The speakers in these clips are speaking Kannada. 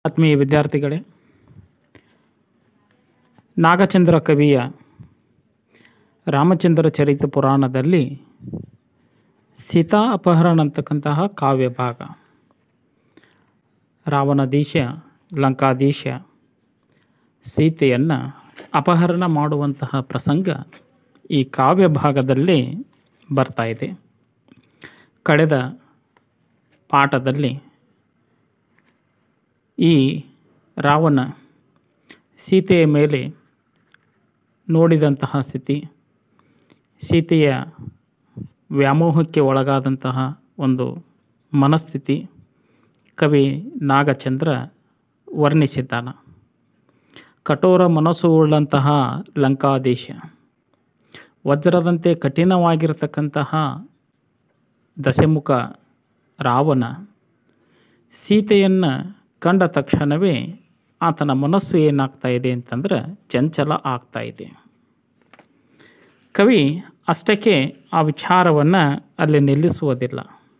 ಆತ್ಮೀಯ ವಿದ್ಯಾರ್ಥಿಗಳೇ ನಾಗಚಂದ್ರ ಕವಿಯ ರಾಮಚಂದ್ರ ಚರಿತ ಪುರಾಣದಲ್ಲಿ ಸೀತಾ ಅಪಹರಣ ಅಂತಕ್ಕಂತಹ ಕಾವ್ಯ ಭಾಗ ರಾವಣದೀಶ ಲಂಕಾದೀಶ ಸೀತೆಯನ್ನು ಅಪಹರಣ ಮಾಡುವಂತಹ ಪ್ರಸಂಗ ಈ ಕಾವ್ಯ ಭಾಗದಲ್ಲಿ ಬರ್ತಾ ಇದೆ ಕಳೆದ ಪಾಠದಲ್ಲಿ ಈ ರಾವಣ ಸೀತೆಯ ಮೇಲೆ ನೋಡಿದಂತಹ ಸ್ಥಿತಿ ಸೀತೆಯ ವ್ಯಾಮೋಹಕ್ಕೆ ಒಳಗಾದಂತಹ ಒಂದು ಮನಸ್ಥಿತಿ ಕವಿ ನಾಗಚಂದ್ರ ವರ್ಣಿಸಿದ್ದಾನ ಕಠೋರ ಮನಸ್ಸು ಉಳ್ಳಂತಹ ಲಂಕಾದೇಶ ವಜ್ರದಂತೆ ಕಠಿಣವಾಗಿರತಕ್ಕಂತಹ ದಶಮುಖ ರಾವಣ ಸೀತೆಯನ್ನು ಕಂಡ ತಕ್ಷಣವೇ ಆತನ ಮನಸ್ಸು ಏನಾಗ್ತಾ ಇದೆ ಅಂತಂದ್ರೆ ಚಂಚಲ ಆಗ್ತಾ ಇದೆ ಕವಿ ಅಷ್ಟಕ್ಕೆ ಆ ವಿಚಾರವನ್ನು ಅಲ್ಲಿ ನಿಲ್ಲಿಸುವುದಿಲ್ಲ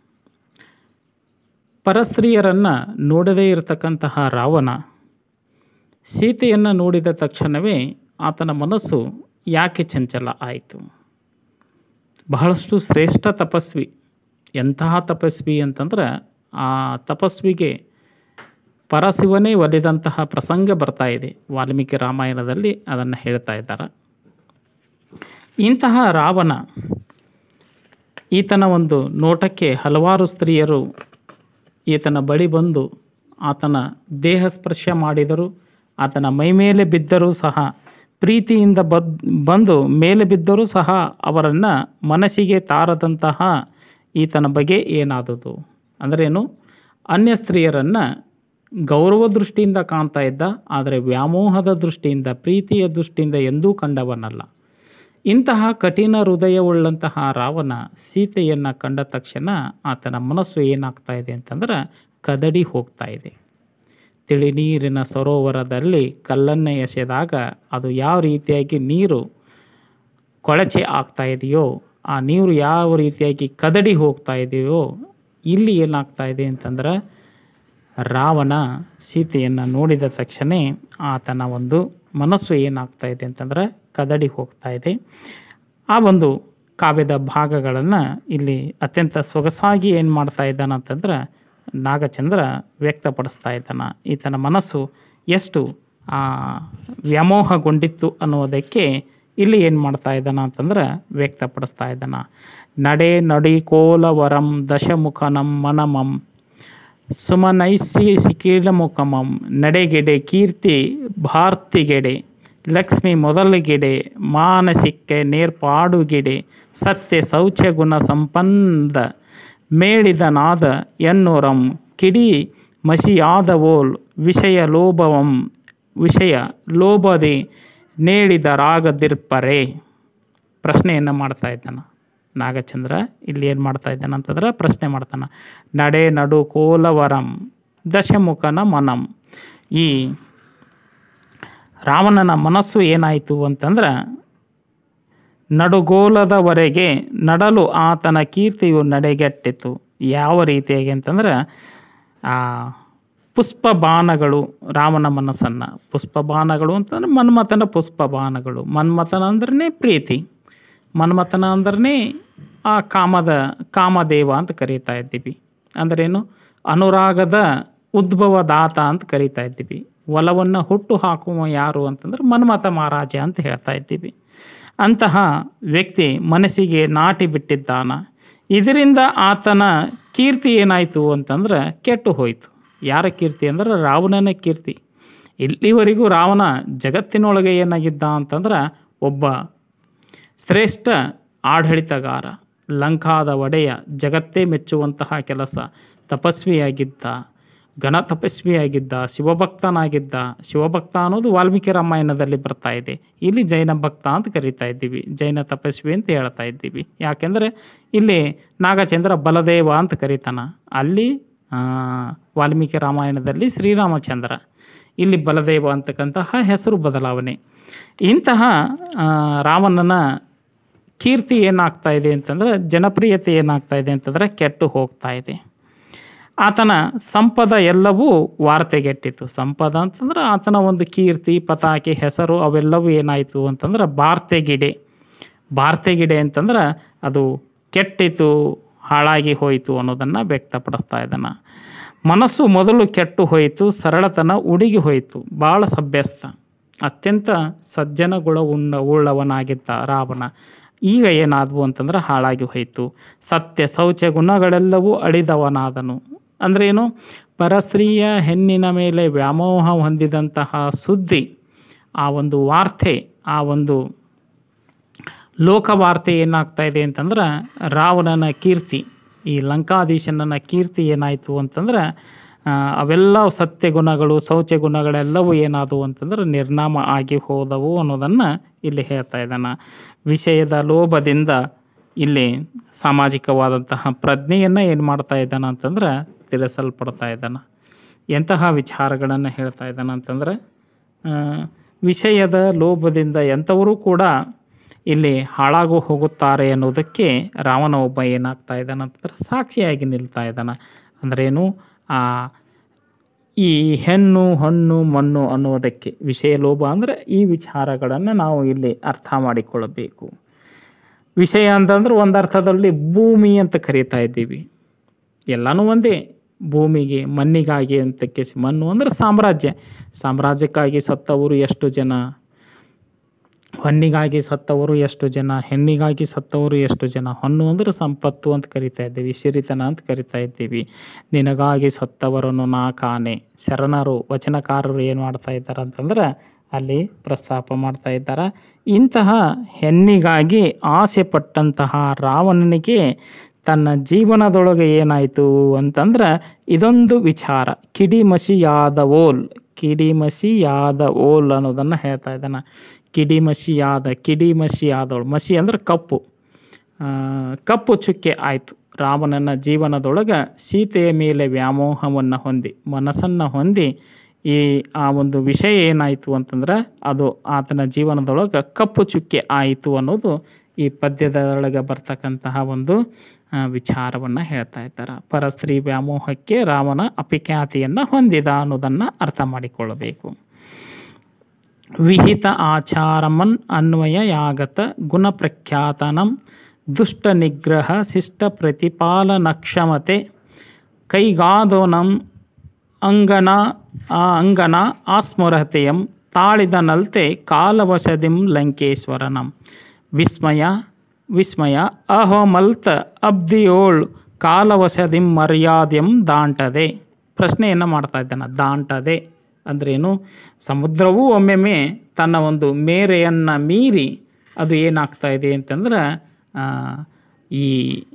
ಪರಸ್ತ್ರೀಯರನ್ನು ನೋಡದೇ ಇರತಕ್ಕಂತಹ ರಾವಣ ಸೀತೆಯನ್ನು ನೋಡಿದ ತಕ್ಷಣವೇ ಆತನ ಮನಸ್ಸು ಯಾಕೆ ಚಂಚಲ ಆಯಿತು ಬಹಳಷ್ಟು ಶ್ರೇಷ್ಠ ತಪಸ್ವಿ ಎಂತಹ ತಪಸ್ವಿ ಅಂತಂದ್ರೆ ಆ ತಪಸ್ವಿಗೆ ಪರಶಿವನೇ ಒಲಿದಂತಹ ಪ್ರಸಂಗ ಬರ್ತಾ ಇದೆ ವಾಲ್ಮೀಕಿ ರಾಮಾಯಣದಲ್ಲಿ ಅದನ್ನು ಹೇಳ್ತಾ ಇದ್ದಾರೆ ಇಂತಹ ರಾವಣ ಈತನ ಒಂದು ನೋಟಕ್ಕೆ ಹಲವಾರು ಸ್ತ್ರೀಯರು ಈತನ ಬಳಿ ಬಂದು ಆತನ ದೇಹ ಸ್ಪರ್ಶ ಮಾಡಿದರು ಆತನ ಮೈಮೇಲೆ ಬಿದ್ದರೂ ಸಹ ಪ್ರೀತಿಯಿಂದ ಬದ್ ಬಂದು ಮೇಲೆ ಬಿದ್ದರೂ ಸಹ ಅವರನ್ನು ಮನಸ್ಸಿಗೆ ತಾರದಂತಹ ಈತನ ಬಗ್ಗೆ ಏನಾದದು ಅಂದ್ರೇನು ಅನ್ಯ ಸ್ತ್ರೀಯರನ್ನು ಗೌರವ ದೃಷ್ಟಿಯಿಂದ ಕಾಣ್ತಾ ಇದ್ದ ಆದರೆ ವ್ಯಾಮೋಹದ ದೃಷ್ಟಿಯಿಂದ ಪ್ರೀತಿಯ ದೃಷ್ಟಿಯಿಂದ ಎಂದೂ ಕಂಡವನಲ್ಲ ಇಂತಹ ಕಠಿಣ ಹೃದಯವುಳ್ಳಂತಹ ರಾವಣ ಸೀತೆಯನ್ನು ಕಂಡ ತಕ್ಷಣ ಆತನ ಮನಸ್ಸು ಏನಾಗ್ತಾ ಇದೆ ಅಂತಂದ್ರೆ ಕದಡಿ ಹೋಗ್ತಾ ಇದೆ ತಿಳಿ ನೀರಿನ ಸರೋವರದಲ್ಲಿ ಕಲ್ಲನ್ನು ಎಸೆದಾಗ ಅದು ಯಾವ ರೀತಿಯಾಗಿ ನೀರು ಕೊಳಚೆ ಆಗ್ತಾ ಇದೆಯೋ ಆ ನೀರು ಯಾವ ರೀತಿಯಾಗಿ ಕದಡಿ ಹೋಗ್ತಾ ಇದೆಯೋ ಇಲ್ಲಿ ಏನಾಗ್ತಾ ಇದೆ ಅಂತಂದ್ರೆ ರಾವಣ ಸೀತೆಯನ್ನು ನೋಡಿದ ತಕ್ಷಣ ಆತನ ಒಂದು ಮನಸ್ಸು ಏನಾಗ್ತಾ ಇದೆ ಅಂತಂದ್ರೆ ಕದಡಿ ಹೋಗ್ತಾ ಇದೆ ಆ ಒಂದು ಕಾವ್ಯದ ಭಾಗಗಳನ್ನು ಇಲ್ಲಿ ಅತ್ಯಂತ ಸೊಗಸಾಗಿ ಏನು ಮಾಡ್ತಾ ಇದ್ದಾನ ಅಂತಂದ್ರೆ ನಾಗಚಂದ್ರ ವ್ಯಕ್ತಪಡಿಸ್ತಾ ಇದ್ದಾನ ಈತನ ಮನಸ್ಸು ಎಷ್ಟು ಆ, ವ್ಯಾಮೋಹಗೊಂಡಿತ್ತು ಅನ್ನೋದಕ್ಕೆ ಇಲ್ಲಿ ಏನು ಮಾಡ್ತಾ ಇದ್ದಾನ ಅಂತಂದ್ರೆ ವ್ಯಕ್ತಪಡಿಸ್ತಾ ಇದ್ದಾನ ನಡೆ ನಡಿ ಕೋಲವರಂ ದಶಮುಖನಂ ಮನಮಂ ಸುಮನೈಸಿ ಸಿಕೀಲಮುಖಮಂ ನಡೆಗೆಡೆ ಕೀರ್ತಿ ಭಾರ್ತಿಗೆಡೆ ಲಕ್ಷ್ಮಿ ಮೊದಲಿಗೆಡೆ ಮಾನಸಿಕ್ಕೆ ನೇರ್ಪಾಡುಗೆಡೆ ಸತ್ಯ ಶೌಚ ಗುಣ ಸಂಪನ್ನ ಮೇಳಿದ ನಾದ ಎನ್ನುರಂ ಕಿಡಿ ಮಸಿಯಾದವೋಲ್ ವಿಷಯ ಲೋಭವಂ ವಿಷಯ ಲೋಭದೆ ನೇಳಿದ ರಾಗದಿರ್ಪರೆ ಪ್ರಶ್ನೆಯನ್ನು ಮಾಡ್ತಾ ಇದ್ದಾನ ನಾಗಚಂದ್ರ ಇಲ್ಲಿ ಏನು ಮಾಡ್ತಾ ಇದ್ದಾನ ಅಂತಂದ್ರೆ ಪ್ರಶ್ನೆ ಮಾಡ್ತಾನೆ ನಡೆ ನಡು ಕೋಲವರಂ ದಶಮುಖನ ಮನಂ ಈ ರಾವಣನ ಮನಸ್ಸು ಏನಾಯಿತು ಅಂತಂದ್ರೆ ನಡುಗೋಲದವರೆಗೆ ನಡಲು ಆತನ ಕೀರ್ತಿಯು ನಡೆಗಟ್ಟಿತು ಯಾವ ರೀತಿಯಾಗಿ ಅಂತಂದ್ರೆ ಆ ಪುಷ್ಪ ಬಾಣಗಳು ರಾಮನ ಮನಸ್ಸನ್ನು ಪುಷ್ಪ ಬಾಣಗಳು ಅಂತಂದ್ರೆ ಮನ್ಮಥನ ಪುಷ್ಪ ಬಾಣಗಳು ಮನ್ಮಥನ ಅಂದ್ರೆ ಪ್ರೀತಿ ಮನ್ಮಥನ ಅಂದ್ರೆ ಆ ಕಾಮದ ಕಾಮದೇವ ಅಂತ ಕರೀತಾ ಇದ್ದೀವಿ ಅಂದ್ರೇನು ಅನುರಾಗದ ಉದ್ಭವ ದಾತ ಅಂತ ಕರೀತಾ ಇದ್ದೀವಿ ಒಲವನ್ನು ಹುಟ್ಟು ಹಾಕುವ ಯಾರು ಅಂತಂದ್ರೆ ಮನ್ಮಥ ಮಹಾರಾಜ ಅಂತ ಹೇಳ್ತಾ ಇದ್ದೀವಿ ಅಂತಹ ವ್ಯಕ್ತಿ ಮನಸ್ಸಿಗೆ ನಾಟಿ ಬಿಟ್ಟಿದ್ದಾನ ಇದರಿಂದ ಆತನ ಕೀರ್ತಿ ಏನಾಯಿತು ಅಂತಂದ್ರೆ ಕೆಟ್ಟು ಹೋಯಿತು ಯಾರ ಕೀರ್ತಿ ಅಂದ್ರೆ ರಾವಣನ ಕೀರ್ತಿ ಇಲ್ಲಿವರೆಗೂ ರಾವಣ ಜಗತ್ತಿನೊಳಗೆ ಏನಾಗಿದ್ದ ಅಂತಂದ್ರೆ ಒಬ್ಬ ಶ್ರೇಷ್ಠ ಆಡಳಿತಗಾರ ಲಂಕಾದ ಒಡೆಯ ಜಗತ್ತೇ ಮೆಚ್ಚುವಂತಹ ಕೆಲಸ ತಪಸ್ವಿಯಾಗಿದ್ದ ಘನ ತಪಸ್ವಿಯಾಗಿದ್ದ ಶಿವಭಕ್ತನಾಗಿದ್ದ ಶಿವಭಕ್ತ ಅನ್ನೋದು ವಾಲ್ಮೀಕಿ ರಾಮಾಯಣದಲ್ಲಿ ಬರ್ತಾ ಇದೆ ಇಲ್ಲಿ ಜೈನ ಭಕ್ತ ಅಂತ ಕರಿತಾ ಇದ್ದೀವಿ ಜೈನ ತಪಸ್ವಿ ಅಂತ ಹೇಳ್ತಾ ಇದ್ದೀವಿ ಯಾಕೆಂದರೆ ಇಲ್ಲಿ ನಾಗಚಂದ್ರ ಬಲದೇವ ಅಂತ ಕರೀತಾನ ಅಲ್ಲಿ ಆ, ವಾಲ್ಮೀಕಿ ರಾಮಾಯಣದಲ್ಲಿ ಶ್ರೀರಾಮಚಂದ್ರ ಇಲ್ಲಿ ಬಲದೇವ ಅಂತಕ್ಕಂತಹ ಹೆಸರು ಬದಲಾವಣೆ ಇಂತಹ ಆ, ರಾಮನನ ಕೀರ್ತಿ ಏನಾಗ್ತಾ ಇದೆ ಅಂತಂದ್ರೆ ಜನಪ್ರಿಯತೆ ಏನಾಗ್ತಾ ಇದೆ ಅಂತಂದ್ರೆ ಕೆಟ್ಟು ಹೋಗ್ತಾ ಇದೆ ಆತನ ಸಂಪದ ಎಲ್ಲವೂ ವಾರ್ತೆಗೆಟ್ಟಿತು ಸಂಪದ ಅಂತಂದ್ರೆ ಆತನ ಒಂದು ಕೀರ್ತಿ ಪತಾಕೆ ಹೆಸರು ಅವೆಲ್ಲವೂ ಏನಾಯಿತು ಅಂತಂದ್ರೆ ಬಾರ್ತೆಗಿಡೆ ಬಾರ್ತೆಗಿಡೆ ಅಂತಂದ್ರೆ ಅದು ಕೆಟ್ಟಿತು ಹಾಳಾಗಿ ಹೋಯಿತು ಅನ್ನೋದನ್ನು ವ್ಯಕ್ತಪಡಿಸ್ತಾ ಇದ್ದಾನೆ ಮನಸ್ಸು ಮೊದಲು ಕೆಟ್ಟು ಹೋಯಿತು ಸರಳತನ ಉಡುಗಿ ಹೋಯಿತು ಭಾಳ ಸಭ್ಯಸ್ಥ ಅತ್ಯಂತ ಸಜ್ಜನ ಗುಣ ಉಣ್ಣ ಉಳ್ಳವನಾಗಿದ್ದ ರಾವಣ ಈಗ ಏನಾದವು ಅಂತಂದ್ರೆ ಹಾಳಾಗಿ ಹೋಯಿತು ಸತ್ಯ ಶೌಚ ಗುಣಗಳೆಲ್ಲವೂ ಅಳಿದವನಾದನು ಅಂದ್ರೇನು ಪರಸ್ತ್ರೀಯ ಹೆಣ್ಣಿನ ಮೇಲೆ ವ್ಯಾಮೋಹ ಹೊಂದಿದಂತಹ ಸುದ್ದಿ ಆ ಒಂದು ವಾರ್ತೆ ಆ ಒಂದು ಲೋಕವಾರ್ತೆ ಏನಾಗ್ತಾ ಇದೆ ಅಂತಂದ್ರೆ ರಾವಣನ ಕೀರ್ತಿ ಈ ಲಂಕಾಧೀಶನ ಕೀರ್ತಿ ಏನಾಯಿತು ಅಂತಂದ್ರೆ ಆ, ಅವೆಲ್ಲ ಸತ್ಯ ಗುಣಗಳು ಶೌಚ ಗುಣಗಳೆಲ್ಲವೂ ಏನಾದವು ಅಂತಂದ್ರೆ ನಿರ್ನಾಮ ಆಗಿ ಹೋದವು ಅನ್ನೋದನ್ನು ಇಲ್ಲಿ ಹೇಳ್ತಾ ಇದ್ದಾನೆ ವಿಷಯದ ಲೋಭದಿಂದ ಇಲ್ಲಿ ಸಾಮಾಜಿಕವಾದಂತಹ ಪ್ರಜ್ಞೆಯನ್ನು ಏನು ಮಾಡ್ತಾ ಇದ್ದಾನೆ ಅಂತಂದ್ರೆ ತಿಳಿಸಲ್ಪಡ್ತಾ ಇದ್ದಾನೆ ಎಂತಹ ವಿಚಾರಗಳನ್ನು ಹೇಳ್ತಾ ಇದ್ದಾನೆ ಅಂತಂದ್ರೆ ಆ, ವಿಷಯದ ಲೋಭದಿಂದ ಎಂಥವರು ಕೂಡ ಇಲ್ಲಿ ಹಾಳಾಗು ಹೋಗುತ್ತಾರೆ ಅನ್ನೋದಕ್ಕೆ ರಾವಣ ಒಬ್ಬ ಏನಾಗ್ತಾ ಇದ್ದಾನೆ ಅಂತಂದ್ರೆ ಸಾಕ್ಷಿಯಾಗಿ ನಿಲ್ತಾ ಇದ್ದಾನೆ ಅಂದ್ರೇನು ಆ ಈ ಹೆಣ್ಣು ಹಣ್ಣು ಮಣ್ಣು ಅನ್ನೋದಕ್ಕೆ ವಿಷಯ ಲೋಭ ಅಂದರೆ ಈ ವಿಚಾರಗಳನ್ನು ನಾವು ಇಲ್ಲಿ ಅರ್ಥ ಮಾಡಿಕೊಳ್ಳಬೇಕು ವಿಷಯ ಅಂತಂದ್ರೆ ಒಂದು ಅರ್ಥದಲ್ಲಿ ಭೂಮಿ ಅಂತ ಕರೀತಾ ಇದ್ದೀವಿ ಎಲ್ಲನೂ ಒಂದೇ ಭೂಮಿಗೆ ಮಣ್ಣಿಗಾಗಿ ಅಂತ ಕೇಸಿ ಮಣ್ಣು ಅಂದರೆ ಸಾಮ್ರಾಜ್ಯ ಸಾಮ್ರಾಜ್ಯಕ್ಕಾಗಿ ಸತ್ತವರು ಎಷ್ಟು ಜನ ಹೊನ್ನಿಗಾಗಿ ಸತ್ತವರು ಎಷ್ಟು ಜನ ಹೆಣ್ಣಿಗಾಗಿ ಸತ್ತವರು ಎಷ್ಟು ಜನ ಹೊನ್ನು ಅಂದರೆ ಸಂಪತ್ತು ಅಂತ ಕರಿತಾ ಇದ್ದೀವಿ ಸಿರಿತನ ಅಂತ ಕರಿತಾ ಇದ್ದೀವಿ ನಿನಗಾಗಿ ಸತ್ತವರನ್ನು ನಾ ಕಾಣೆ ಶರಣರು ವಚನಕಾರರು ಏನು ಮಾಡ್ತಾ ಇದ್ದಾರೆ ಅಂತಂದ್ರೆ ಅಲ್ಲಿ ಪ್ರಸ್ತಾಪ ಮಾಡ್ತಾ ಇದ್ದಾರೆ ಇಂತಹ ಹೆಣ್ಣಿಗಾಗಿ ಆಸೆ ಪಟ್ಟಂತಹ ರಾವಣನಿಗೆ ತನ್ನ ಜೀವನದೊಳಗೆ ಏನಾಯಿತು ಅಂತಂದ್ರೆ ಇದೊಂದು ವಿಚಾರ ಕಿಡಿಮಸಿಯಾದ ಓಲ್ ಕಿಡಿಮಸಿಯಾದ ಓಲ್ ಅನ್ನೋದನ್ನು ಹೇಳ್ತಾ ಇದ್ದಾನೆ ಕಿಡಿಮಸಿಯಾದ ಕಿಡಿಮಸಿಯಾದವಳು ಮಸಿ ಅಂದ್ರೆ ಕಪ್ಪು ಆ, ಕಪ್ಪು ಚುಕ್ಕೆ ಆಯಿತು ರಾಮನನ್ನ ಜೀವನದೊಳಗೆ ಸೀತೆಯ ಮೇಲೆ ವ್ಯಾಮೋಹವನ್ನು ಹೊಂದಿ ಮನಸ್ಸನ್ನು ಹೊಂದಿ ಈ ಆ ಒಂದು ವಿಷಯ ಏನಾಯಿತು ಅಂತಂದ್ರೆ ಅದು ಆತನ ಜೀವನದೊಳಗೆ ಕಪ್ಪು ಚುಕ್ಕೆ ಆಯಿತು ಅನ್ನೋದು ಈ ಪದ್ಯದೊಳಗೆ ಬರ್ತಕ್ಕಂತಹ ಒಂದು ವಿಚಾರವನ್ನು ಹೇಳ್ತಾ ಇದ್ದಾರೆ ಪರಸ್ತ್ರೀ ವ್ಯಾಮೋಹಕ್ಕೆ ರಾಮನ ಅಪಿಖ್ಯಾತಿಯನ್ನು ಹೊಂದಿದ ಅನ್ನೋದನ್ನು ಅರ್ಥ ಮಾಡಿಕೊಳ್ಳಬೇಕು ವಿಹಿತ ಆಚಾರಮನ್ ಅನ್ವಯ ಯಾಗತ ಗುಣಪ್ರಖ್ಯಾತನಂ ದುಷ್ಟ ನಿಗ್ರಹ ಶಿಷ್ಟ ಪ್ರತಿಪಾಲನಕ್ಷಮತೆ ಕೈಗಾದೋನಂ ಅಂಗನ ಆ ಅಂಗನ ಆಸ್ಮರತೆಯಂ ತಾಳಿದ ನಲ್ತೆ ಕಾಲವಶದಿಂ ಲಂಕೇಶ್ವರನಂ ವಿಸ್ಮಯ ವಿಸ್ಮಯ ಅಹಮಲ್ತ ಅಬ್ದಿಯೋಳ್ ಕಾಲವಶದಿಂ ಮರ್ಯಾದೆಂ ದಾಂಟದೆ ಪ್ರಶ್ನೆಯನ್ನು ಮಾಡ್ತಾ ಇದ್ದಾನೆ ದಾಂಟದೆ ಅಂದ್ರೇನು ಸಮುದ್ರವೂ ಒಮ್ಮೆಮ್ಮೆ ತನ್ನ ಒಂದು ಮೇರೆಯನ್ನು ಮೀರಿ ಅದು ಏನಾಗ್ತಾ ಇದೆ ಅಂತಂದ್ರೆ ಆ, ಈ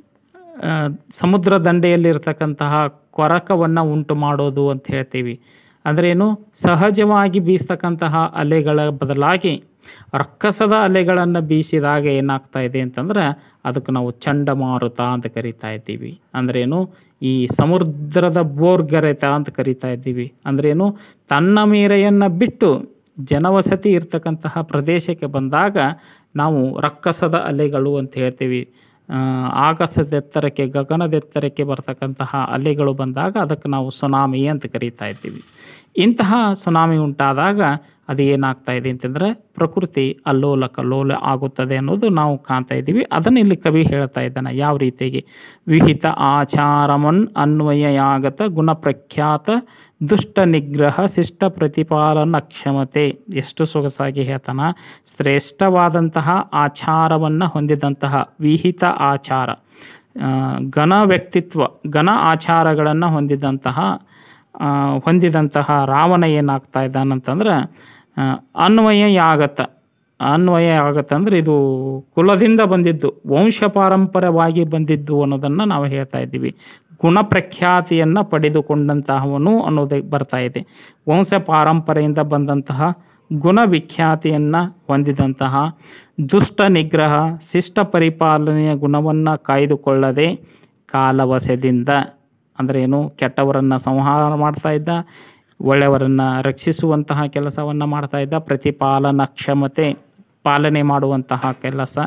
ಆ, ಸಮುದ್ರ ದಂಡೆಯಲ್ಲಿರ್ತಕ್ಕಂತಹ ಕೊರಕವನ್ನು ಉಂಟು ಮಾಡೋದು ಅಂತ ಹೇಳ್ತೀವಿ ಅಂದ್ರೇನು ಸಹಜವಾಗಿ ಬೀಸ್ತಕ್ಕಂತಹ ಅಲೆಗಳ ಬದಲಾಗಿ ರಕ್ಕಸದ ಅಲೆಗಳನ್ನು ಬೀಸಿದಾಗ ಏನಾಗ್ತಾ ಇದೆ ಅಂತಂದ್ರೆ ಅದಕ್ಕೆ ನಾವು ಚಂಡಮಾರುತ ಅಂತ ಕರಿತಾ ಇದ್ದೀವಿ ಅಂದ್ರೇನು ಈ ಸಮುದ್ರದ ಬೋರ್ಗರೆತ ಅಂತ ಕರಿತಾ ಇದ್ದೀವಿ ಅಂದ್ರೇನು ತನ್ನ ಮೇರೆಯನ್ನು ಬಿಟ್ಟು ಜನವಸತಿ ಇರ್ತಕ್ಕಂತಹ ಪ್ರದೇಶಕ್ಕೆ ಬಂದಾಗ ನಾವು ರಕ್ಕಸದ ಅಲೆಗಳು ಅಂತ ಹೇಳ್ತೀವಿ ಆ, ಆಕಾಶದೆತ್ತರಕ್ಕೆ ಗಗನದೆತ್ತರಕ್ಕೆ ಬರ್ತಕ್ಕಂತಹ ಅಲೆಗಳು ಬಂದಾಗ ಅದಕ್ಕೆ ನಾವು ಸುನಾಮಿ ಅಂತ ಕರೀತಾ ಇದ್ದೀವಿ ಇಂತಹ ಸುನಾಮಿ ಉಂಟಾದಾಗ ಅದು ಏನಾಗ್ತಾ ಇದೆ ಅಂತಂದರೆ ಪ್ರಕೃತಿ ಅಲ್ಲೋಲ ಕಲ್ಲೋಲ ಆಗುತ್ತದೆ ಅನ್ನೋದು ನಾವು ಕಾಣ್ತಾ ಇದ್ದೀವಿ ಅದನ್ನು ಇಲ್ಲಿ ಕವಿ ಹೇಳ್ತಾ ಇದ್ದಾನೆ ಯಾವ ರೀತಿಯಾಗಿ ವಿಹಿತ ಆಚಾರಮನ್ ಅನ್ವಯಯಾಗತ ಗುಣಪ್ರಖ್ಯಾತ ದುಷ್ಟ ನಿಗ್ರಹ ಶಿಷ್ಟ ಪ್ರತಿಪಾಲನ ಕ್ಷಮತೆ ಎಷ್ಟು ಸೊಗಸಾಗಿ ಹೇಳ್ತಾನ ಶ್ರೇಷ್ಠವಾದಂತಹ ಆಚಾರವನ್ನು ಹೊಂದಿದಂತಹ ವಿಹಿತ ಆಚಾರ ಆ, ಘನ ವ್ಯಕ್ತಿತ್ವ ಘನ ಆಚಾರಗಳನ್ನು ಹೊಂದಿದಂತಹ ಆ, ಹೊಂದಿದಂತಹ ರಾವಣ ಏನಾಗ್ತಾ ಇದ್ದಾನಂತಂದ್ರೆ ಆ, ಅನ್ವಯ ಯಾಗತ ಅನ್ವಯ ಆಗತ್ತೆ ಅಂದ್ರೆ ಇದು ಕುಲದಿಂದ ಬಂದಿದ್ದು ವಂಶ ಪಾರಂಪರ್ಯವಾಗಿ ಬಂದಿದ್ದು ಅನ್ನೋದನ್ನು ನಾವು ಹೇಳ್ತಾ ಇದ್ದೀವಿ ಗುಣಪ್ರಖ್ಯಾತಿಯನ್ನು ಪಡೆದುಕೊಂಡಂತಹವನು ಅನ್ನೋದೇ ಬರ್ತಾ ಇದೆ ವಂಶ ಪಾರಂಪರೆಯಿಂದ ಬಂದಂತಹ ಗುಣವಿಖ್ಯಾತಿಯನ್ನು ಹೊಂದಿದಂತಹ ದುಷ್ಟ ನಿಗ್ರಹ ಶಿಷ್ಟ ಪರಿಪಾಲನೆಯ ಗುಣವನ್ನು ಕಾಯ್ದುಕೊಳ್ಳದೆ ಕಾಲವಶದಿಂದ ಅಂದರೆ ಏನು ಕೆಟ್ಟವರನ್ನು ಸಂಹಾರ ಮಾಡ್ತಾ ಇದ್ದ ಒಳ್ಳೆಯವರನ್ನು ರಕ್ಷಿಸುವಂತಹ ಕೆಲಸವನ್ನು ಮಾಡ್ತಾ ಇದ್ದ ಪ್ರತಿಪಾಲನ ಕ್ಷಮತೆ ಪಾಲನೆ ಮಾಡುವಂತಹ ಕೆಲಸ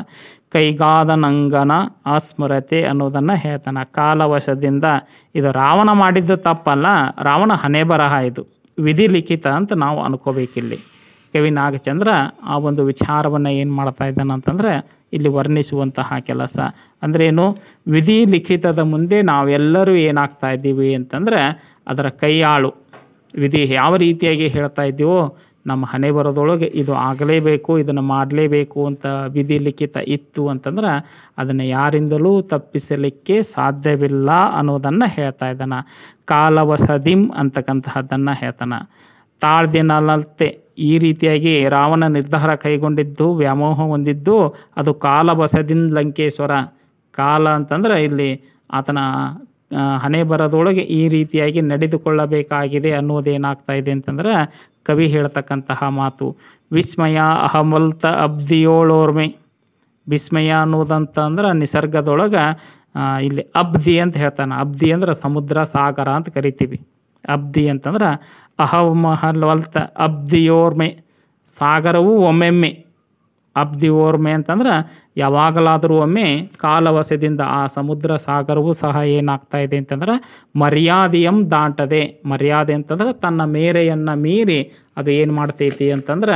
ಕೈಗಾದನಂಗನ ಅಸ್ಮರತೆ ಅನ್ನೋದನ್ನು ಹೇಳ್ತಾನೆ ಕಾಲವಶದಿಂದ ಇದು ರಾವಣ ಮಾಡಿದ್ದು ತಪ್ಪಲ್ಲ ರಾವಣ ಹಣೆ ಬರಹ ಇದು ವಿಧಿ ಲಿಖಿತ ಅಂತ ನಾವು ಅನ್ಕೋಬೇಕಿಲ್ಲಿ ಕವಿ ನಾಗಚಂದ್ರ ಆ ಒಂದು ವಿಚಾರವನ್ನು ಏನು ಮಾಡ್ತಾ ಇದ್ದಾನೆ ಅಂತಂದರೆ ಇಲ್ಲಿ ವರ್ಣಿಸುವಂತಹ ಕೆಲಸ ಅಂದ್ರೇನು ವಿಧಿ ಲಿಖಿತದ ಮುಂದೆ ನಾವೆಲ್ಲರೂ ಏನಾಗ್ತಾ ಇದ್ದೀವಿ ಅಂತಂದರೆ ಅದರ ಕೈಯಾಳು ವಿಧಿ ಯಾವ ರೀತಿಯಾಗಿ ಹೇಳ್ತಾ ಇದ್ದೀವೋ ನಮ್ಮ ಹಣೆ ಬರೋದೊಳಗೆ ಇದು ಆಗಲೇಬೇಕು ಇದನ್ನು ಮಾಡಲೇಬೇಕು ಅಂತ ವಿಧಿ ಲಿಖಿತ ಇತ್ತು ಅಂತಂದ್ರೆ ಅದನ್ನು ಯಾರಿಂದಲೂ ತಪ್ಪಿಸಲಿಕ್ಕೆ ಸಾಧ್ಯವಿಲ್ಲ ಅನ್ನೋದನ್ನು ಹೇಳ್ತಾ ಇದ್ದಾನೆ ಕಾಲವಸದಿಂ ಅಂತಕ್ಕಂತಹದ್ದನ್ನು ಹೇಳ್ತಾನೆ ತಾಳ್ದಿನಲತೆ ಈ ರೀತಿಯಾಗಿ ರಾವಣ ನಿರ್ಧಾರ ಕೈಗೊಂಡಿದ್ದು ವ್ಯಾಮೋಹ ಹೊಂದಿದ್ದು ಅದು ಕಾಲಬಸದಿಂದ ಲಂಕೇಶ್ವರ ಕಾಲ ಅಂತಂದ್ರೆ ಇಲ್ಲಿ ಆತನ ಆ, ಹಣೆ ಬರದೊಳಗೆ ಈ ರೀತಿಯಾಗಿ ನಡೆದುಕೊಳ್ಳಬೇಕಾಗಿದೆ ಅನ್ನೋದೇನಾಗ್ತಾ ಇದೆ ಅಂತಂದ್ರೆ ಕವಿ ಹೇಳ್ತಕ್ಕಂತಹ ಮಾತು ವಿಸ್ಮಯ ಅಹಮಲ್ತ ಅಬ್ದಿಯೋಳೋರ್ಮೆ ವಿಸ್ಮಯ ಅನ್ನೋದಂತ ಅಂದ್ರೆ ನಿಸರ್ಗದೊಳಗೆ ಆ, ಇಲ್ಲಿ ಅಬ್ದಿ ಅಂತ ಹೇಳ್ತಾನೆ ಅಬ್ದಿ ಅಂದ್ರೆ ಸಮುದ್ರ ಸಾಗರ ಅಂತ ಕರಿತೀವಿ ಅಬ್ದಿ ಅಂತಂದ್ರೆ ಅಹಮಹಲ್ವಲ್ತ ಅಬ್ದಿಯೋರ್ಮೆ ಸಾಗರವು ಒಮ್ಮೆಮ್ಮೆ ಅಬ್ದಿ ಓರ್ಮೆ ಅಂತಂದ್ರೆ ಯಾವಾಗಲಾದರೂ ಒಮ್ಮೆ ಕಾಲವಶದಿಂದ ಆ ಸಮುದ್ರ ಸಾಗರವು ಸಹ ಏನಾಗ್ತಾ ಇದೆ ಅಂತಂದ್ರೆ ಮರ್ಯಾದೆಯಂ ದಾಟದೆ ಮರ್ಯಾದೆ ಅಂತಂದ್ರೆ ತನ್ನ ಮೇರೆಯನ್ನು ಮೀರಿ ಅದು ಏನು ಮಾಡ್ತೈತಿ ಅಂತಂದ್ರೆ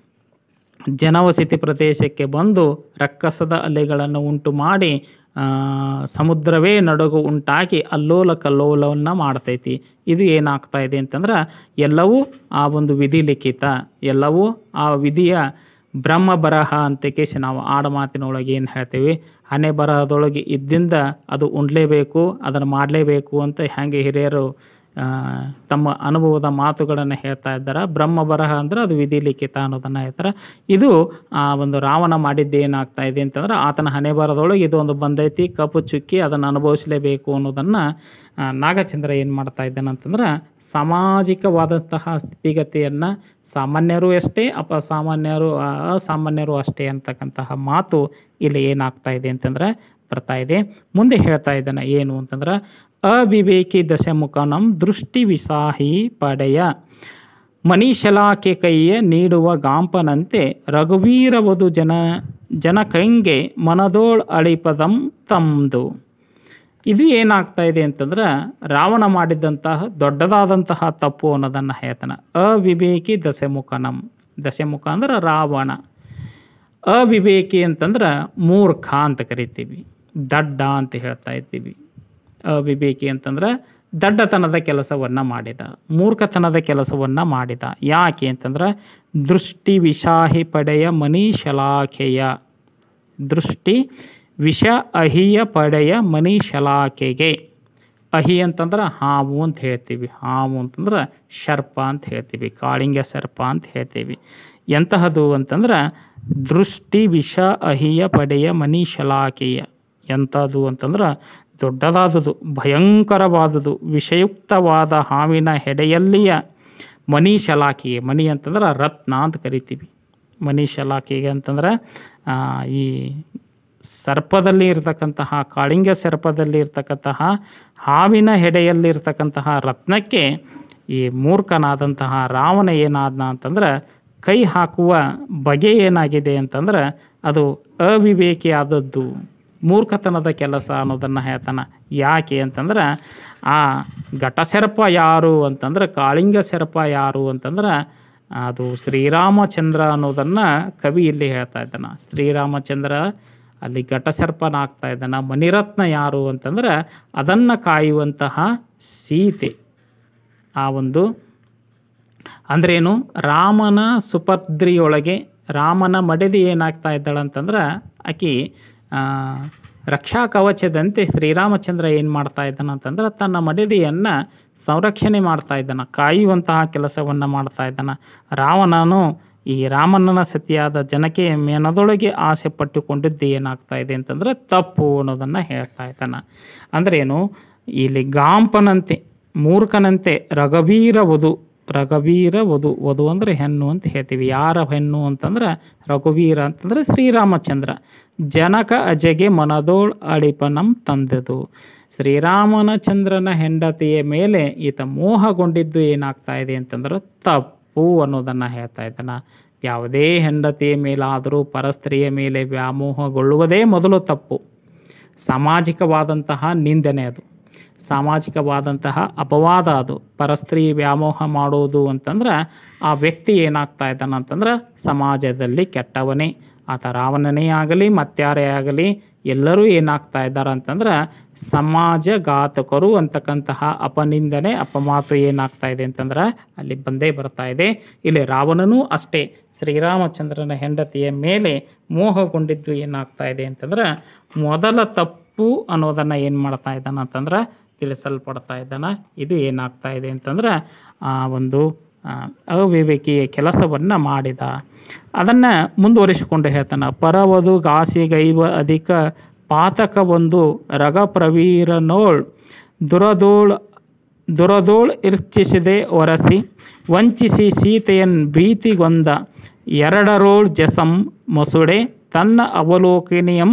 ಜನವಸತಿ ಪ್ರದೇಶಕ್ಕೆ ಬಂದು ರಕ್ಕಸದ ಅಲೆಗಳನ್ನು ಉಂಟು ಮಾಡಿ ಆ, ಸಮುದ್ರವೇ ನಡುಗು ಉಂಟಾಗಿ ಅಲ್ಲೋಲ ಕಲ್ಲೋಲವನ್ನು ಮಾಡ್ತೈತಿ ಇದು ಏನಾಗ್ತಾ ಇದೆ ಅಂತಂದ್ರೆ ಎಲ್ಲವೂ ಆ ಒಂದು ವಿಧಿ ಲಿಖಿತ ಎಲ್ಲವೂ ಆ ವಿಧಿಯ ಬ್ರಹ್ಮ ಬರಹ ಅಂತ ಕೇಸಿ ನಾವು ಆಡು ಮಾತಿನೊಳಗೆ ಏನು ಹೇಳ್ತೀವಿ ಹಣೆ ಬರಹದೊಳಗೆ ಇದ್ದಿಂದ ಅದು ಉಣ್ಲೇಬೇಕು ಅದನ್ನು ಮಾಡಲೇಬೇಕು ಅಂತ ಹಾಗೆ ಹಿರಿಯರು ಆ, ತಮ್ಮ ಅನುಭವದ ಮಾತುಗಳನ್ನು ಹೇಳ್ತಾ ಇದ್ದಾರೆ ಬ್ರಹ್ಮ ಬರಹ ಅಂದ್ರೆ ಅದು ವಿಧಿ ಲಿಖಿತ ಅನ್ನೋದನ್ನು ಹೇಳ್ತಾರೆ ಇದು ಆ ಒಂದು ರಾವಣ ಮಾಡಿದ್ದು ಏನಾಗ್ತಾ ಇದೆ ಅಂತಂದ್ರೆ ಆತನ ಹಣೆ ಬರದೊಳಗೆ ಇದು ಒಂದು ಬಂದೈತಿ ಕಪ್ಪು ಚುಕ್ಕಿ ಅದನ್ನು ಅನುಭವಿಸಲೇಬೇಕು ಅನ್ನೋದನ್ನು ಆ, ನಾಗಚಂದ್ರ ಏನು ಮಾಡ್ತಾ ಇದ್ದಾನೆ ಅಂತಂದ್ರೆ ಸಾಮಾಜಿಕವಾದಂತಹ ಸ್ಥಿತಿಗತಿಯನ್ನು ಸಾಮಾನ್ಯರು ಅಷ್ಟೇ ಅಪಸಾಮಾನ್ಯರು ಆ, ಅಸಾಮಾನ್ಯರು ಅಷ್ಟೇ ಅಂತಕ್ಕಂತಹ ಮಾತು ಇಲ್ಲಿ ಏನಾಗ್ತಾ ಇದೆ ಅಂತಂದ್ರೆ ಬರ್ತಾ ಇದೆ ಮುಂದೆ ಹೇಳ್ತಾ ಇದ್ದಾನೆ ಏನು ಅಂತಂದ್ರೆ ಅವಿವೇಕಿ ದಶಮುಖನಂ ದೃಷ್ಟಿ ವಿಸಾಹಿ ಪಡೆಯ ಮನೀಶಲಾಕೆ ಕೈಯ ನೀಡುವ ಗಾಂಪನಂತೆ ರಘುವೀರವದು ಜನ ಜನಕಂಗೆ ಮನದೋಳ್ ಅಳಿಪದಂ ತಮ್ದು ಇದು ಏನಾಗ್ತಾ ಇದೆ ಅಂತಂದ್ರೆ ರಾವಣ ಮಾಡಿದಂತಹ ದೊಡ್ಡದಾದಂತಹ ತಪ್ಪು ಅನ್ನೋದನ್ನು ಹೇಳ್ತಾನೆ ಅವಿವೇಕಿ ದಶಮುಖನಂ ದಶಮುಖ ಅಂದ್ರೆ ರಾವಣ ಅವಿವೇಕಿ ಅಂತಂದ್ರೆ ಮೂರ್ಖ ಅಂತ ಕರಿತೀವಿ ದಡ್ಡ ಅಂತ ಹೇಳ್ತಾ ಇದ್ದೀವಿ ಅವಿವೇಕಿ ಅಂತಂದ್ರೆ ದಡ್ಡತನದ ಕೆಲಸವನ್ನು ಮಾಡಿದ ಮೂರ್ಖತನದ ಕೆಲಸವನ್ನು ಮಾಡಿದ ಯಾಕೆ ಅಂತಂದ್ರೆ ದೃಷ್ಟಿ ವಿಷಾಹಿ ಪಡೆಯ ಮನೀಶಲಾಖೆಯ ದೃಷ್ಟಿ ವಿಷ ಅಹಿಯ ಪಡೆಯ ಮನೀಶಲಾಖೆಗೆ ಅಹಿ ಅಂತಂದ್ರೆ ಹಾವು ಅಂತ ಹೇಳ್ತೀವಿ ಹಾವು ಅಂತಂದ್ರೆ ಸರ್ಪ ಅಂತ ಹೇಳ್ತೀವಿ ಕಾಳಿಂಗ ಸರ್ಪ ಅಂತ ಹೇಳ್ತೀವಿ ಎಂತಹದು ಅಂತಂದ್ರೆ ದೃಷ್ಟಿ ವಿಷ ಅಹಿಯ ಪಡೆಯ ಮನೀಶಲಾಖೆಯ ಎಂಥದ್ದು ಅಂತಂದ್ರೆ ದೊಡ್ಡದಾದುದು ಭಯಂಕರವಾದುದು ವಿಷಯುಕ್ತವಾದ ಹಾವಿನ ಹೆಡೆಯಲ್ಲಿಯ ಮನಿ ಶಲಾಖೆಗೆ ಮನಿ ಅಂತಂದ್ರೆ ರತ್ನ ಅಂತ ಕರಿತೀವಿ ಮನಿ ಶಲಾಖೆಗೆ ಅಂತಂದ್ರೆ ಆ, ಈ ಸರ್ಪದಲ್ಲಿ ಇರತಕ್ಕಂತಹ ಕಾಳಿಂಗ ಸರ್ಪದಲ್ಲಿ ಇರ್ತಕ್ಕಂತಹ ಹಾವಿನ ಹೆಡೆಯಲ್ಲಿ ಇರ್ತಕ್ಕಂತಹ ರತ್ನಕ್ಕೆ ಈ ಮೂರ್ಖನಾದಂತಹ ರಾವಣ ಏನಾದ್ನ ಅಂತಂದ್ರೆ ಕೈ ಹಾಕುವ ಬಗೆ ಏನಾಗಿದೆ ಅಂತಂದ್ರೆ ಅದು ಅವಿವೇಕಿ ಆದದ್ದು ಮೂರ್ಖತನದ ಕೆಲಸ ಅನ್ನೋದನ್ನು ಹೇಳ್ತಾನೆ ಯಾಕೆ ಅಂತಂದ್ರೆ ಆ ಘಟಸರ್ಪ ಯಾರು ಅಂತಂದ್ರೆ ಕಾಳಿಂಗ ಸರ್ಪ ಯಾರು ಅಂತಂದ್ರೆ ಅದು ಶ್ರೀರಾಮಚಂದ್ರ ಅನ್ನೋದನ್ನು ಕವಿ ಇಲ್ಲಿ ಹೇಳ್ತಾ ಇದ್ದಾನೆ ಶ್ರೀರಾಮಚಂದ್ರ ಅಲ್ಲಿ ಘಟಸರ್ಪನಾಗ್ತಾ ಇದ್ದಾನೆ ಮಣಿರತ್ನ ಯಾರು ಅಂತಂದ್ರೆ ಅದನ್ನು ಕಾಯುವಂತಹ ಸೀತೆ ಆ ಒಂದು ಅಂದ್ರೇನು ರಾಮನ ಸುಪದ್ರಿಯೊಳಗೆ ರಾಮನ ಮಡದಿ ಏನಾಗ್ತಾ ಇದ್ದಾಳೆ ಅಂತಂದ್ರೆ ಆಕಿ ಆ, ರಕ್ಷಾ ಕವಚದಂತೆ ಶ್ರೀರಾಮಚಂದ್ರ ಏನು ಮಾಡ್ತಾ ಇದ್ದಾನೆ ಅಂತಂದ್ರೆ ತನ್ನ ಮಡದಿಯನ್ನು ಸಂರಕ್ಷಣೆ ಮಾಡ್ತಾ ಇದ್ದಾನೆ ಕಾಯುವಂತಹ ಕೆಲಸವನ್ನು ಮಾಡ್ತಾ ಇದ್ದಾನೆ ರಾವಣನು ಈ ರಾಮಣ್ಣನ ಸತಿಯಾದ ಜನಕ್ಕೆ ಮೇನದೊಳಗೆ ಆಸೆ ಪಟ್ಟುಕೊಂಡಿದ್ದು ಏನಾಗ್ತಾ ಇದೆ ಅಂತಂದ್ರೆ ತಪ್ಪು ಅನ್ನೋದನ್ನು ಹೇಳ್ತಾ ಇದ್ದಾನೆ ಅಂದ್ರೇನು ಇಲ್ಲಿ ಗಾಂಪನಂತೆ ಮೂರ್ಖನಂತೆ ರಘುವೀರ ವಧು ರಘುವೀರ ವಧು ವಧು ಅಂದರೆ ಹೆಣ್ಣು ಅಂತ ಹೇಳ್ತೀವಿ ಯಾರ ಹೆಣ್ಣು ಅಂತಂದ್ರೆ ರಘುವೀರ ಅಂತಂದ್ರೆ ಶ್ರೀರಾಮಚಂದ್ರ ಜನಕ ಅಜಗೆ ಮನದೋಳ್ ಅಳಿಪನಂ ತಂದದು ಶ್ರೀರಾಮನ ಚಂದ್ರನ ಹೆಂಡತಿಯ ಮೇಲೆ ಈತ ಮೋಹಗೊಂಡಿದ್ದು ಏನಾಗ್ತಾ ಇದೆ ಅಂತಂದ್ರೆ ತಪ್ಪು ಅನ್ನೋದನ್ನು ಹೇಳ್ತಾ ಇದ್ದಾನೆ ಯಾವುದೇ ಹೆಂಡತಿಯ ಮೇಲಾದರೂ ಪರಸ್ತ್ರೀಯ ಮೇಲೆ ವ್ಯಾಮೋಹಗೊಳ್ಳುವುದೇ ಮೊದಲು ತಪ್ಪು ಸಾಮಾಜಿಕವಾದಂತಹ ನಿಂದನೆ ಅದು ಸಾಮಾಜಿಕವಾದಂತಹ ಅಪವಾದ ಅದು ಪರಸ್ತ್ರೀ ವ್ಯಾಮೋಹ ಮಾಡೋದು ಅಂತಂದ್ರೆ ಆ ವ್ಯಕ್ತಿ ಏನಾಗ್ತಾ ಇದ್ದಾನೆ ಅಂತಂದ್ರೆ ಸಮಾಜದಲ್ಲಿ ಕೆಟ್ಟವನೇ ಆತ ರಾವಣನೇ ಆಗಲಿ ಮತ್ಯಾರೇ ಆಗಲಿ ಎಲ್ಲರೂ ಏನಾಗ್ತಾ ಇದ್ದಾರೆ ಅಂತಂದ್ರೆ ಸಮಾಜಘಾತಕರು ಅಂತಕ್ಕಂತಹ ಅಪನಿಂದನೆ ಅಪಮಾತು ಏನಾಗ್ತಾ ಇದೆ ಅಂತಂದ್ರೆ ಅಲ್ಲಿ ಬಂದೇ ಬರ್ತಾ ಇದೆ ಇಲ್ಲಿ ರಾವಣನೂ ಅಷ್ಟೇ ಶ್ರೀರಾಮಚಂದ್ರನ ಹೆಂಡತಿಯ ಮೇಲೆ ಮೋಹಗೊಂಡಿದ್ದು ಏನಾಗ್ತಾ ಇದೆ ಅಂತಂದ್ರೆ ಮೊದಲ ತಪ್ಪು ಅನ್ನೋದನ್ನು ಏನು ಮಾಡ್ತಾ ಇದ್ದಾನೆ ಅಂತಂದ್ರೆ ತಿಳಿಸಲ್ಪಡ್ತಾ ಇದ್ದಾನೆ ಇದು ಏನಾಗ್ತಾ ಇದೆ ಅಂತಂದ್ರೆ ಆ ಒಂದು ಆ, ಅವಿವೇಕಿಯ ಕೆಲಸವನ್ನು ಮಾಡಿದ ಅದನ್ನು ಮುಂದುವರಿಸಿಕೊಂಡು ಹೇಳ್ತಾನೆ ಪರವದು ಗಾಸಿಗೈವ ಅಧಿಕ ಪಾತಕ ಒಂದು ರಗ ಪ್ರವೀರನೋಳ್ ದುರದೋಳ್ ದುರದೋಳ್ ಇರ್ಚಿಸಿದೆ ಒರಸಿ ವಂಚಿಸಿ ಸೀತೆಯನ್ ಭೀತಿಗೊಂದ ಎರಡರೋಳ್ ಜಸಂ ಮೊಸುಡೆ ತನ್ನ ಅವಲೋಕನಿಯಂ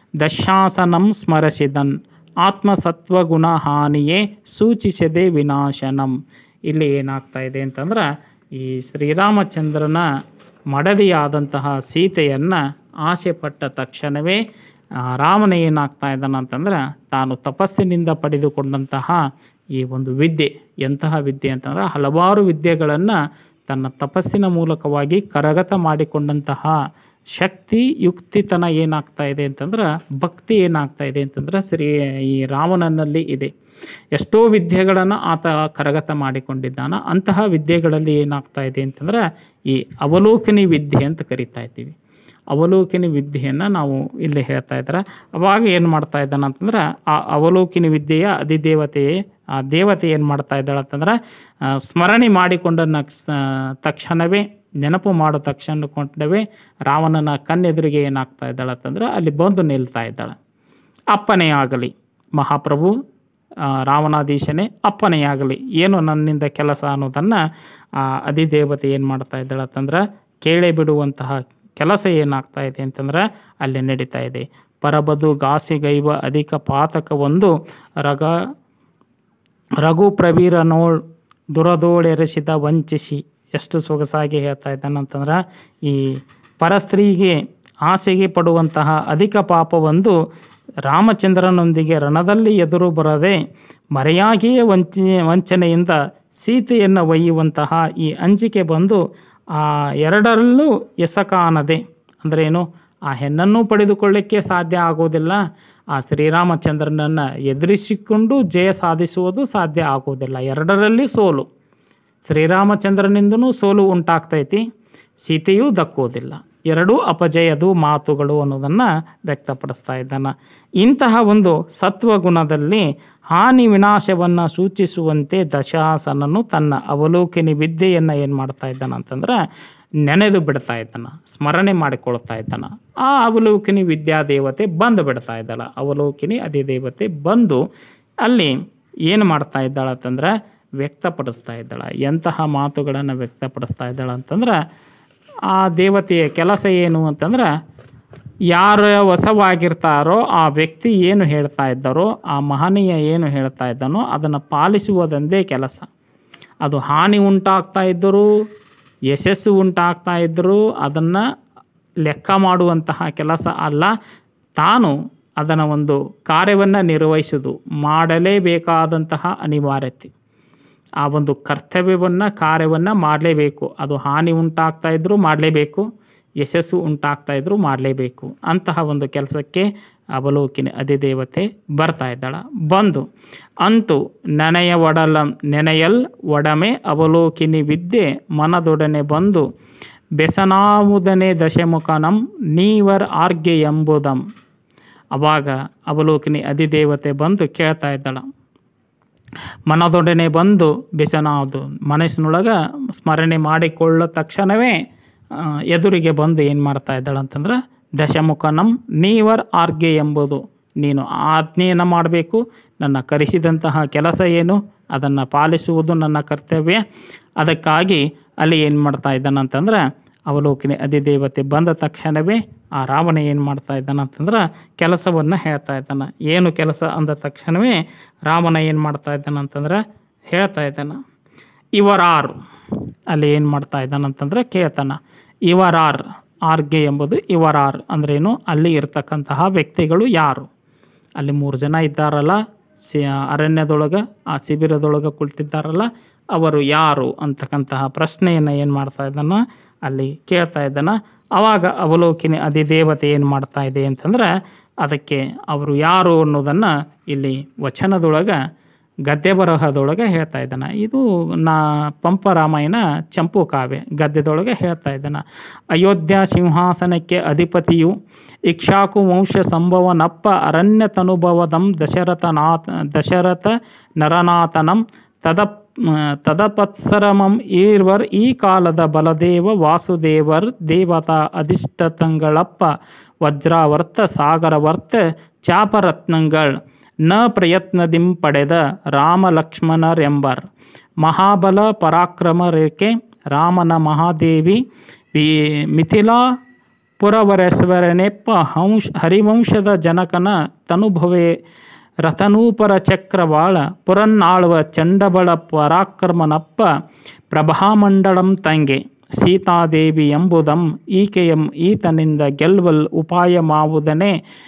ದಶಾಸನಂ ಸ್ಮರಿಸಿದನ್ ಆತ್ಮಸತ್ವಗುಣ ಹಾನಿಯೇ ಸೂಚಿಸದೆ ವಿನಾಶನಂ ಇಲ್ಲಿ ಏನಾಗ್ತಾ ಇದೆ ಅಂತಂದ್ರೆ ಈ ಶ್ರೀರಾಮಚಂದ್ರನ ಮಡದಿಯಾದಂತಹ ಸೀತೆಯನ್ನು ಆಸೆ ಪಟ್ಟ ತಕ್ಷಣವೇ ಆ, ರಾಮನ ಏನಾಗ್ತಾ ಇದ್ದಾನೆ ಅಂತಂದ್ರೆ ತಾನು ತಪಸ್ಸಿನಿಂದ ಪಡೆದುಕೊಂಡಂತಹ ಈ ಒಂದು ವಿದ್ಯೆ ಎಂತಹ ವಿದ್ಯೆ ಅಂತಂದ್ರೆ ಹಲವಾರು ವಿದ್ಯೆಗಳನ್ನು ತನ್ನ ತಪಸ್ಸಿನ ಮೂಲಕವಾಗಿ ಕರಗತ ಮಾಡಿಕೊಂಡಂತಹ ಶಕ್ತಿ ಯುಕ್ತಿತನ ಏನಾಗ್ತಾ ಇದೆ ಅಂತಂದ್ರೆ ಭಕ್ತಿ ಏನಾಗ್ತಾ ಇದೆ ಅಂತಂದ್ರೆ ಶ್ರೀ ಈ ರಾಮನನ್ನಲ್ಲಿ ಇದೆ ಎಷ್ಟೋ ವಿದ್ಯೆಗಳನ್ನು ಆತ ಕರಗತ ಮಾಡಿಕೊಂಡಿದ್ದಾನ ಅಂತಹ ವಿದ್ಯೆಗಳಲ್ಲಿ ಏನಾಗ್ತಾ ಇದೆ ಅಂತಂದ್ರೆ ಈ ಅವಲೋಕನಿ ವಿದ್ಯೆ ಅಂತ ಕರಿತಾ ಇದ್ದೀವಿ ಅವಲೋಕಿನಿ ವಿದ್ಯೆಯನ್ನು ನಾವು ಇಲ್ಲಿ ಹೇಳ್ತಾ ಇದ್ದಾರೆ ಅವಾಗ ಏನು ಮಾಡ್ತಾ ಇದ್ದಾನೆ ಅಂತಂದ್ರೆ ಆ ಅವಲೋಕಿನಿ ವಿದ್ಯೆಯ ಅಧಿದೇವತೆಯೇ ಆ ದೇವತೆ ಏನು ಮಾಡ್ತಾ ಇದ್ದಾಳೆ ಅಂತಂದ್ರೆ ಆ, ಸ್ಮರಣೆ ಮಾಡಿಕೊಂಡ ನಕ್ಷ ತಕ್ಷಣವೇ ನೆನಪು ಮಾಡೋ ತಕ್ಷಣ ಕೊಂಡವೇ ರಾವಣನ ಕಣ್ಣೆದುರಿಗೆ ಏನಾಗ್ತಾ ಇದ್ದಾಳೆ ಅಂತಂದ್ರೆ ಅಲ್ಲಿ ಬಂದು ನಿಲ್ತಾ ಇದ್ದಾಳೆ ಅಪ್ಪನೇ ಆಗಲಿ ಮಹಾಪ್ರಭು ಆ, ರಾವಣಾಧೀಶನೇ ಅಪ್ಪನೆಯಾಗಲಿ ಏನು ನನ್ನಿಂದ ಕೆಲಸ ಅನ್ನೋದನ್ನು ಆ ಅಧಿದೇವತೆ ಏನು ಮಾಡ್ತಾ ಇದ್ದಾಳೆ ಅಂತಂದ್ರೆ ಕೇಳೇ ಬಿಡುವಂತಹ ಕೆಲಸ ಏನಾಗ್ತಾ ಇದೆ ಅಂತಂದ್ರೆ ಅಲ್ಲಿ ನಡೀತಾ ಇದೆ ಪರಬದು ಗಾಸಿಗೈವ ಅಧಿಕ ಪಾತಕ ಒಂದು ರಗ ರಘು ಪ್ರವೀರನೋಳ್ ದುರದೋಳೆರೆಸಿದ ವಂಚಿಸಿ ಎಷ್ಟು ಸೊಗಸಾಗಿ ಹೇಳ್ತಾ ಇದ್ದಾನೆ ಅಂತಂದ್ರೆ ಈ ಪರಸ್ತ್ರೀಗೆ ಆಸೆಗೆ ಪಡುವಂತಹ ಅಧಿಕ ಪಾಪವೊಂದು ರಾಮಚಂದ್ರನೊಂದಿಗೆ ರಣದಲ್ಲಿ ಎದುರು ಬರದೆ ಮರೆಯಾಗಿಯೇ ವಂಚ ವಂಚನೆಯಿಂದ ಸೀತೆಯನ್ನು ಒಯ್ಯುವಂತಹ ಈ ಅಂಜಿಕೆ ಬಂದು ಆ ಎರಡರಲ್ಲೂ ಎಸಕಾನದೆ ಅಂದ್ರೇನು ಆ ಹೆಣ್ಣನ್ನು ಪಡೆದುಕೊಳ್ಳಿಕ್ಕೆ ಸಾಧ್ಯ ಆಗೋದಿಲ್ಲ ಆ ಶ್ರೀರಾಮಚಂದ್ರನನ್ನು ಎದುರಿಸಿಕೊಂಡು ಜಯ ಸಾಧಿಸುವುದು ಸಾಧ್ಯ ಆಗೋದಿಲ್ಲ ಎರಡರಲ್ಲಿ ಸೋಲು ಶ್ರೀರಾಮಚಂದ್ರನಿಂದನೂ ಸೋಲು ಉಂಟಾಗ್ತೈತಿ ಸೀತೆಯೂ ದಕ್ಕೋದಿಲ್ಲ ಎರಡೂ ಅಪಜಯದು ಮಾತುಗಳು ಅನ್ನೋದನ್ನು ವ್ಯಕ್ತಪಡಿಸ್ತಾ ಇದ್ದಾನೆ ಇಂತಹ ಒಂದು ಸತ್ವಗುಣದಲ್ಲಿ ಹಾನಿ ವಿನಾಶವನ್ನು ಸೂಚಿಸುವಂತೆ ದಶಾಸನನು ತನ್ನ ಅವಲೋಕಿನಿ ವಿದ್ಯೆಯನ್ನು ಏನು ಮಾಡ್ತಾ ಇದ್ದಾನೆ ಅಂತಂದ್ರೆ ನೆನೆದು ಬಿಡ್ತಾ ಇದ್ದಾನೆ ಸ್ಮರಣೆ ಮಾಡಿಕೊಳ್ತಾ ಇದ್ದಾನೆ ಆ ಅವಲೋಕಿನಿ ವಿದ್ಯಾದೇವತೆ ಬಂದು ಬಿಡ್ತಾ ಇದ್ದಾಳೆ ಅವಲೋಕಿನಿ ಅಧಿದೇವತೆ ಬಂದು ಅಲ್ಲಿ ಏನು ಮಾಡ್ತಾ ಇದ್ದಾಳೆ ಅಂತಂದ್ರೆ ವ್ಯಕ್ತಪಡಿಸ್ತಾ ಇದ್ದಾಳೆ ಎಂತಹ ಮಾತುಗಳನ್ನು ವ್ಯಕ್ತಪಡಿಸ್ತಾ ಇದ್ದಾಳೆ ಅಂತಂದ್ರೆ ಆ ದೇವತೆಯ ಕೆಲಸ ಏನು ಅಂತಂದ್ರೆ ಯಾರು ವಶವಾಗಿರ್ತಾರೋ ಆ ವ್ಯಕ್ತಿ ಏನು ಹೇಳ್ತಾ ಇದ್ದಾರೋ ಆ ಮಹನೀಯ ಏನು ಹೇಳ್ತಾ ಇದ್ದಾನೋ ಅದನ್ನು ಪಾಲಿಸುವುದೊಂದೇ ಕೆಲಸ ಅದು ಹಾನಿ ಉಂಟಾಗ್ತಾ ಇದ್ದರೂ ಯಶಸ್ಸು ಉಂಟಾಗ್ತಾ ಇದ್ದರೂ ಅದನ್ನು ಲೆಕ್ಕ ಮಾಡುವಂತಹ ಕೆಲಸ ಅಲ್ಲ ತಾನು ಅದನ್ನು ಒಂದು ಕಾರ್ಯವನ್ನು ನಿರ್ವಹಿಸೋದು ಮಾಡಲೇಬೇಕಾದಂತಹ ಅನಿವಾರ್ಯತೆ ಆ ಒಂದು ಕರ್ತವ್ಯವನ್ನು ಕಾರ್ಯವನ್ನು ಮಾಡಲೇಬೇಕು ಅದು ಹಾನಿ ಉಂಟಾಗ್ತಾ ಇದ್ದರೂ ಮಾಡಲೇಬೇಕು ಯಶಸ್ಸು ಉಂಟಾಗ್ತಾ ಇದ್ದರೂ ಮಾಡಲೇಬೇಕು ಅಂತಹ ಒಂದು ಕೆಲಸಕ್ಕೆ ಅವಲೋಕಿನಿ ಅಧಿದೇವತೆ ಬರ್ತಾ ಇದ್ದಾಳ ಬಂದು ಅಂತೂ ನೆನೆಯ ಒಡಲ ನೆನೆಯಲ್ ಒಡಮೆ ಅವಲೋಕಿನಿ ವಿದ್ಯೆ ಮನದೊಡನೆ ಬಂದು ಬೆಸನಾವುದನೆ ದಶಮುಖನಂ ನೀವರ್ ಆರ್ಗೆ ಎಂಬುದಂ ಅವಾಗ ಅವಲೋಕಿನಿ ಅಧಿದೇವತೆ ಬಂದು ಕೇಳ್ತಾ ಇದ್ದಾಳ ಮನದೊಡನೆ ಬಂದು ಬೆಸನಾದು ಮನಸ್ಸಿನೊಳಗೆ ಸ್ಮರಣೆ ಮಾಡಿಕೊಳ್ಳೋ ತಕ್ಷಣವೇ ಆ, ಎದುರಿಗೆ ಬಂದು ಏನು ಮಾಡ್ತಾ ಇದ್ದಾಳೆ ಅಂತಂದ್ರೆ ದಶಮುಖನಂ ನೀವರ್ ಆರ್ಗೆ ಎಂಬುದು ನೀನು ಆಜ್ಞೆಯನ್ನು ಮಾಡಬೇಕು ನನ್ನ ಕರೆಸಿದಂತಹ ಕೆಲಸ ಏನು ಅದನ್ನು ಪಾಲಿಸುವುದು ನನ್ನ ಕರ್ತವ್ಯ ಅದಕ್ಕಾಗಿ ಅಲ್ಲಿ ಏನು ಮಾಡ್ತಾ ಇದ್ದಾನೆ ಅಂತಂದ್ರೆ ಅವಲೋಕಿನಿ ಅಧಿದೇವತೆ ಬಂದ ತಕ್ಷಣವೇ ಆ ರಾವಣ ಏನು ಮಾಡ್ತಾ ಇದ್ದಾನೆ ಅಂತಂದ್ರೆ ಕೆಲಸವನ್ನು ಹೇಳ್ತಾ ಇದ್ದಾನೆ ಏನು ಕೆಲಸ ಅಂದ ತಕ್ಷಣವೇ ರಾಮನ ಏನು ಮಾಡ್ತಾ ಇದ್ದಾನೆ ಅಂತಂದ್ರೆ ಹೇಳ್ತಾ ಇದ್ದಾನೆ ಇವರಾರು ಅಲ್ಲಿ ಏನು ಮಾಡ್ತಾ ಇದ್ದಾನೆ ಅಂತಂದ್ರೆ ಕೇಳ್ತಾನ ಇವರಾರ್ ಆರ್ಗೆ ಎಂಬುದು ಇವರಾರ್ ಅಂದ್ರೇನು ಅಲ್ಲಿ ಇರ್ತಕ್ಕಂತಹ ವ್ಯಕ್ತಿಗಳು ಯಾರು ಅಲ್ಲಿ ಮೂರು ಜನ ಇದ್ದಾರಲ್ಲ ಸಿ ಅರಣ್ಯದೊಳಗೆ ಆ ಶಿಬಿರದೊಳಗೆ ಕುಳಿತಿದ್ದಾರಲ್ಲ ಅವರು ಯಾರು ಅಂತಕ್ಕಂತಹ ಪ್ರಶ್ನೆಯನ್ನು ಏನು ಮಾಡ್ತಾ ಇದ್ದಾನ ಅಲ್ಲಿ ಕೇಳ್ತಾ ಇದ್ದಾನ ಆವಾಗ ಅವಲೋಕಿನಿ ಅಧಿದೇವತೆ ಏನು ಮಾಡ್ತಾ ಇದೆ ಅಂತಂದ್ರೆ ಅದಕ್ಕೆ ಅವರು ಯಾರು ಅನ್ನೋದನ್ನು ಇಲ್ಲಿ ವಚನದೊಳಗೆ ಗದ್ಯ ಬರಹದೊಳಗೆ ಹೇಳ್ತಾ ಇದ್ದಾನೆ ಇದು ನಾ ಪಂಪ ರಾಮಾಯಣ ಚಂಪು ಕಾವ್ಯ ಗದ್ಯದೊಳಗೆ ಹೇಳ್ತಾ ಇದ್ದಾನೆ ಅಯೋಧ್ಯ ಸಿಂಹಾಸನಕ್ಕೆ ಅಧಿಪತಿಯು ಇಕ್ಷಾಕು ವಂಶ ಸಂಭವನಪ್ಪ ಅರಣ್ಯ ತನುಭವದಂ ದಶರಥನಾಥ ದಶರಥ ನರನಾಥನಂ ತದ ತದಪತ್ಸರಮಂ ಈರ್ವರ್ ಈ ಕಾಲದ ಬಲದೇವ ವಾಸುದೇವರ್ ದೇವತಾ ಅಧಿಷ್ಠತಂಗಳಪ್ಪ ವಜ್ರಾವರ್ತ ಸಾಗರವರ್ತ ಚಾಪರತ್ನಂಗಳ್ ನ ಪ್ರಯತ್ನದಿಂ ಪಡೆದ ರಾಮ ಲಕ್ಷ್ಮಣರೆಂಬರ್ ಮಹಾಬಲ ಪರಾಕ್ರಮ ರೇಖೆ ರಾಮನ ಮಹಾದೇವಿ ವಿ ಮಿಥಿಲಾ ಪುರವರೇಶ್ವರನೆಪ್ಪ ಹಂಶ ಹರಿವಂಶದ ಜನಕನ ತನುಭವೆ ರತನೂಪರ ಚಕ್ರವಾಳ ಪುರನ್ನಾಳುವ ಚಂಡಬಳ ಪರಾಕ್ರಮನಪ್ಪ ಪ್ರಭಾಮಂಡಳಂ ತಂಗೆ ಸೀತಾದೇವಿ ಎಂಬುದಂ ಈಕೆಯಂ ಈತನಿಂದ ಗೆಲ್ವಲ್ ಉಪಾಯ ಮಾವುದನೆ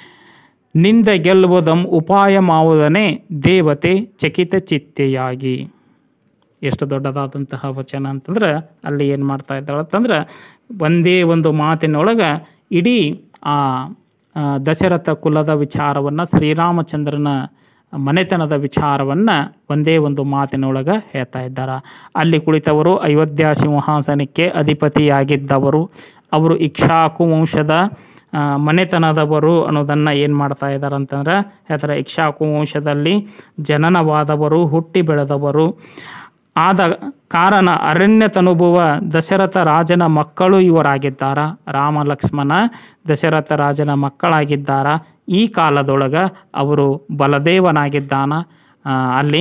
ನಿಂದ ಗೆಲ್ಲುವುದಂ ಉಪಾಯ ಮಾವುದನೆ ದೇವತೆ ಚಕಿತ ಚಿತ್ತೆಯಾಗಿ ಎಷ್ಟು ದೊಡ್ಡದಾದಂತಹ ವಚನ ಅಂತಂದ್ರೆ ಅಲ್ಲಿ ಏನು ಮಾಡ್ತಾ ಇದ್ದಾಳೆ ಅಂತಂದ್ರೆ ಒಂದೇ ಒಂದು ಮಾತಿನೊಳಗೆ ಇಡೀ ಆ ಆ, ದಶರಥ ಕುಲದ ವಿಚಾರವನ್ನು ಶ್ರೀರಾಮಚಂದ್ರನ ಮನೆತನದ ವಿಚಾರವನ್ನು ಒಂದೇ ಒಂದು ಮಾತಿನೊಳಗೆ ಹೇಳ್ತಾ ಇದ್ದಾರೆ ಅಲ್ಲಿ ಕುಳಿತವರು ಅಯೋಧ್ಯ ಸಿಂಹಾಸನಕ್ಕೆ ಅಧಿಪತಿಯಾಗಿದ್ದವರು ಅವರು ಇಕ್ಷಾಕು ವಂಶದ ಆ, ಮನೆತನದವರು ಅನ್ನೋದನ್ನು ಏನು ಮಾಡ್ತಾ ಇದ್ದಾರೆ ಅಂತಂದ್ರೆ ಹೇಳ್ತಾರೆ ಇಕ್ಷಾಕು ವಂಶದಲ್ಲಿ ಜನನವಾದವರು ಹುಟ್ಟಿ ಬೆಳೆದವರು ಆದ ಕಾರಣ ಅರಣ್ಯ ತನುಭುವ ದಶರಥ ರಾಜನ ಮಕ್ಕಳು ಇವರಾಗಿದ್ದಾರ ರಾಮ ಲಕ್ಷ್ಮಣ ದಶರಥ ರಾಜನ ಮಕ್ಕಳಾಗಿದ್ದಾರ ಈ ಕಾಲದೊಳಗೆ ಅವರು ಬಲದೇವನಾಗಿದ್ದಾನ ಆ, ಅಲ್ಲಿ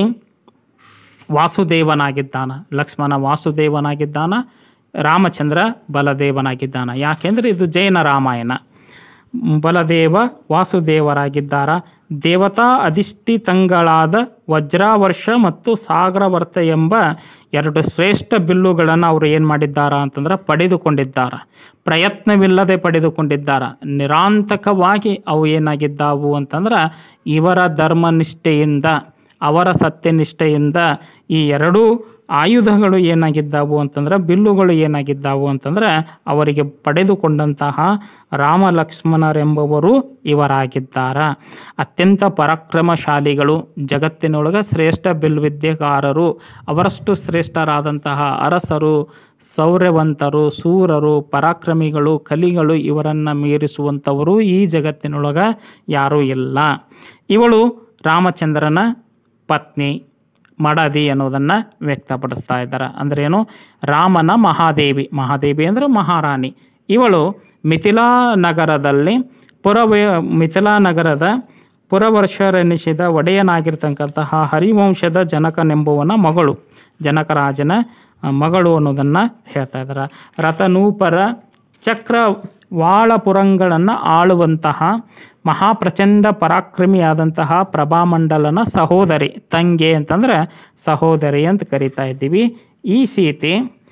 ವಾಸುದೇವನಾಗಿದ್ದಾನ ಲಕ್ಷ್ಮಣ ವಾಸುದೇವನಾಗಿದ್ದಾನ ರಾಮಚಂದ್ರ ಬಲದೇವನಾಗಿದ್ದಾನ ಯಾಕೆಂದರೆ ಇದು ಜೈನ ರಾಮಾಯಣ ಬಲದೇವ ವಾಸುದೇವರಾಗಿದ್ದಾರ ದೇವತಾ ಅಧಿಷ್ಠಿತಂಗಳಾದ ವಜ್ರಾವರ್ಷ ಮತ್ತು ಸಾಗರವರ್ತ ಎಂಬ ಎರಡು ಶ್ರೇಷ್ಠ ಬಿಲ್ಲುಗಳನ್ನು ಅವರು ಏನು ಮಾಡಿದ್ದಾರ ಅಂತಂದ್ರೆ ಪಡೆದುಕೊಂಡಿದ್ದಾರೆ ಪ್ರಯತ್ನವಿಲ್ಲದೆ ಪಡೆದುಕೊಂಡಿದ್ದಾರೆ ನಿರಾಂತಕವಾಗಿ ಅವು ಏನಾಗಿದ್ದಾವು ಅಂತಂದ್ರೆ ಇವರ ಧರ್ಮನಿಷ್ಠೆಯಿಂದ ಅವರ ಸತ್ಯನಿಷ್ಠೆಯಿಂದ ಈ ಎರಡೂ ಆಯುಧಗಳು ಏನಾಗಿದ್ದಾವು ಅಂತಂದ್ರೆ ಬಿಲ್ಲುಗಳು ಏನಾಗಿದ್ದಾವು ಅಂತಂದ್ರೆ ಅವರಿಗೆ ಪಡೆದುಕೊಂಡಂತಹ ರಾಮ ಲಕ್ಷ್ಮಣರೆಂಬುವರು ಇವರಾಗಿದ್ದಾರ ಅತ್ಯಂತ ಪರಾಕ್ರಮಶಾಲಿಗಳು ಜಗತ್ತಿನೊಳಗೆ ಶ್ರೇಷ್ಠ ಬಿಲ್ವಿದ್ಯೆಗಾರರು ಅವರಷ್ಟು ಶ್ರೇಷ್ಠರಾದಂತಹ ಅರಸರು ಶೌರ್ಯವಂತರು ಸೂರರು ಪರಾಕ್ರಮಿಗಳು ಕಲಿಗಳು ಇವರನ್ನು ಮೀರಿಸುವಂಥವರು ಈ ಜಗತ್ತಿನೊಳಗೆ ಯಾರೂ ಇಲ್ಲ ಇವಳು ರಾಮಚಂದ್ರನ ಪತ್ನಿ ಮಡದಿ ಅನ್ನೋದನ್ನು ವ್ಯಕ್ತಪಡಿಸ್ತಾ ಇದ್ದಾರೆ ಅಂದ್ರೇನು ರಾಮನ ಮಹಾದೇವಿ ಮಹಾದೇವಿ ಅಂದರೆ ಮಹಾರಾಣಿ ಇವಳು ಮಿಥಿಲಾ ನಗರದಲ್ಲಿ ಪುರವೇ ಮಿಥಿಲಾ ನಗರದ ಪುರವರ್ಷರೆನಿಸಿದ ಒಡೆಯನಾಗಿರ್ತಕ್ಕಂತಹ ಹರಿವಂಶದ ಜನಕನೆಂಬುವನ ಮಗಳು ಜನಕರಾಜನ ಆ, ಮಗಳು ಅನ್ನೋದನ್ನು ಹೇಳ್ತಾ ಇದ್ದಾರೆ ರಥನೂಪರ ಚಕ್ರ ವಾಳಪುರಂಗಳನ್ನು ಆಳುವಂತಹ ಮಹಾಪ್ರಚಂಡ ಪರಾಕ್ರಮಿಯಾದಂತಹ ಪ್ರಭಾಮಂಡಲನ ಸಹೋದರಿ ತಂಗೆ ಅಂತಂದ್ರೆ ಸಹೋದರಿ ಅಂತ ಕರಿತಾ ಇದ್ದೀವಿ ಈ ಸೀತೆ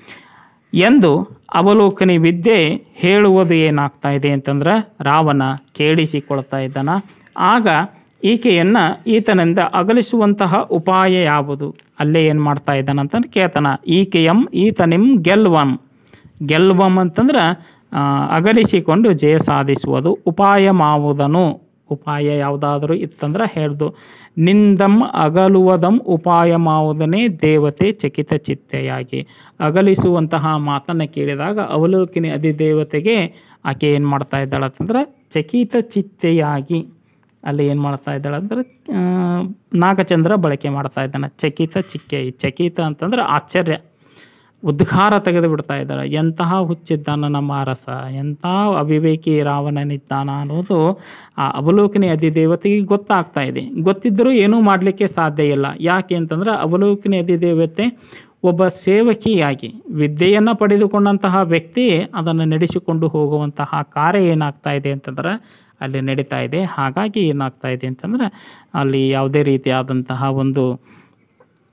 ಎಂದು ಅವಲೋಕನಿ ವಿದ್ಯೆ ಹೇಳುವುದು ಏನಾಗ್ತಾ ಇದೆ ಅಂತಂದ್ರೆ ರಾವಣ ಕೇಳಿಸಿಕೊಳ್ತಾ ಇದ್ದಾನ ಆಗ ಈಕೆಯನ್ನು ಈತನಿಂದ ಅಗಲಿಸುವಂತಹ ಉಪಾಯ ಯಾವುದು ಅಲ್ಲೇ ಏನು ಮಾಡ್ತಾ ಇದ್ದಾನ ಅಂತಂದ್ರೆ ಕೇಳ್ತಾನ ಈಕೆಯಂ ಈತನಿಂ ಗೆಲ್ವಂ ಗೆಲ್ವಂ ಅಂತಂದ್ರೆ ಆ, ಅಗಲಿಸಿಕೊಂಡು ಜಯ ಸಾಧಿಸುವುದು ಉಪಾಯ ಮಾವುದನು ಉಪಾಯ ಯಾವುದಾದರೂ ಇತ್ತಂದ್ರೆ ಹೇಳ್ದು ನಿಂದಂ ಅಗಲುವದಂ ಉಪಾಯ ಮಾವುದನೇ ದೇವತೆ ಚಕಿತ ಚಿತ್ತೆಯಾಗಿ ಅಗಲಿಸುವಂತಹ ಮಾತನ್ನು ಕೇಳಿದಾಗ ಅವಲೋಕಿನಿ ಅಧಿದೇವತೆಗೆ ಆಕೆ ಏನು ಮಾಡ್ತಾ ಇದ್ದಾಳೆ ಅಂತಂದ್ರೆ ಚಕಿತ ಚಿತ್ತೆಯಾಗಿ ಅಲ್ಲಿ ಏನು ಮಾಡ್ತಾ ಇದ್ದಾಳೆ ಅಂದ್ರೆ ಆ, ನಾಗಚಂದ್ರ ಬಳಕೆ ಮಾಡ್ತಾ ಇದ್ದಾನೆ ಚಕಿತ ಚಿಕ್ಕೆ ಚಕಿತ ಅಂತಂದ್ರೆ ಆಶ್ಚರ್ಯ ಉದ್ಘಾರ ತೆಗೆದು ಬಿಡ್ತಾ ಇದ್ದಾರೆ ಎಂತಹ ಹುಚ್ಚಿದ್ದಾನ ನಮ್ಮ ಅರಸ ಎಂಥ ಅವಿವೇಕಿ ರಾವಣನಿದ್ದಾನ ಅನ್ನೋದು ಆ ಅವಲೋಕನಿ ಅಧಿದೇವತೆಗೆ ಗೊತ್ತಾಗ್ತಾ ಇದೆ ಗೊತ್ತಿದ್ದರೂ ಏನೂ ಮಾಡಲಿಕ್ಕೆ ಸಾಧ್ಯ ಇಲ್ಲ ಯಾಕೆ ಅಂತಂದ್ರೆ ಅವಲೋಕನಿ ಅಧಿದೇವತೆ ಒಬ್ಬ ಸೇವಕಿಯಾಗಿ ವಿದ್ಯೆಯನ್ನು ಪಡೆದುಕೊಂಡಂತಹ ವ್ಯಕ್ತಿ ಅದನ್ನು ನಡೆಸಿಕೊಂಡು ಹೋಗುವಂತಹ ಕಾರ್ಯ ಏನಾಗ್ತಾ ಇದೆ ಅಂತಂದ್ರೆ ಅಲ್ಲಿ ನಡೀತಾ ಇದೆ ಹಾಗಾಗಿ ಏನಾಗ್ತಾ ಇದೆ ಅಂತಂದ್ರೆ ಅಲ್ಲಿ ಯಾವುದೇ ರೀತಿಯಾದಂತಹ ಒಂದು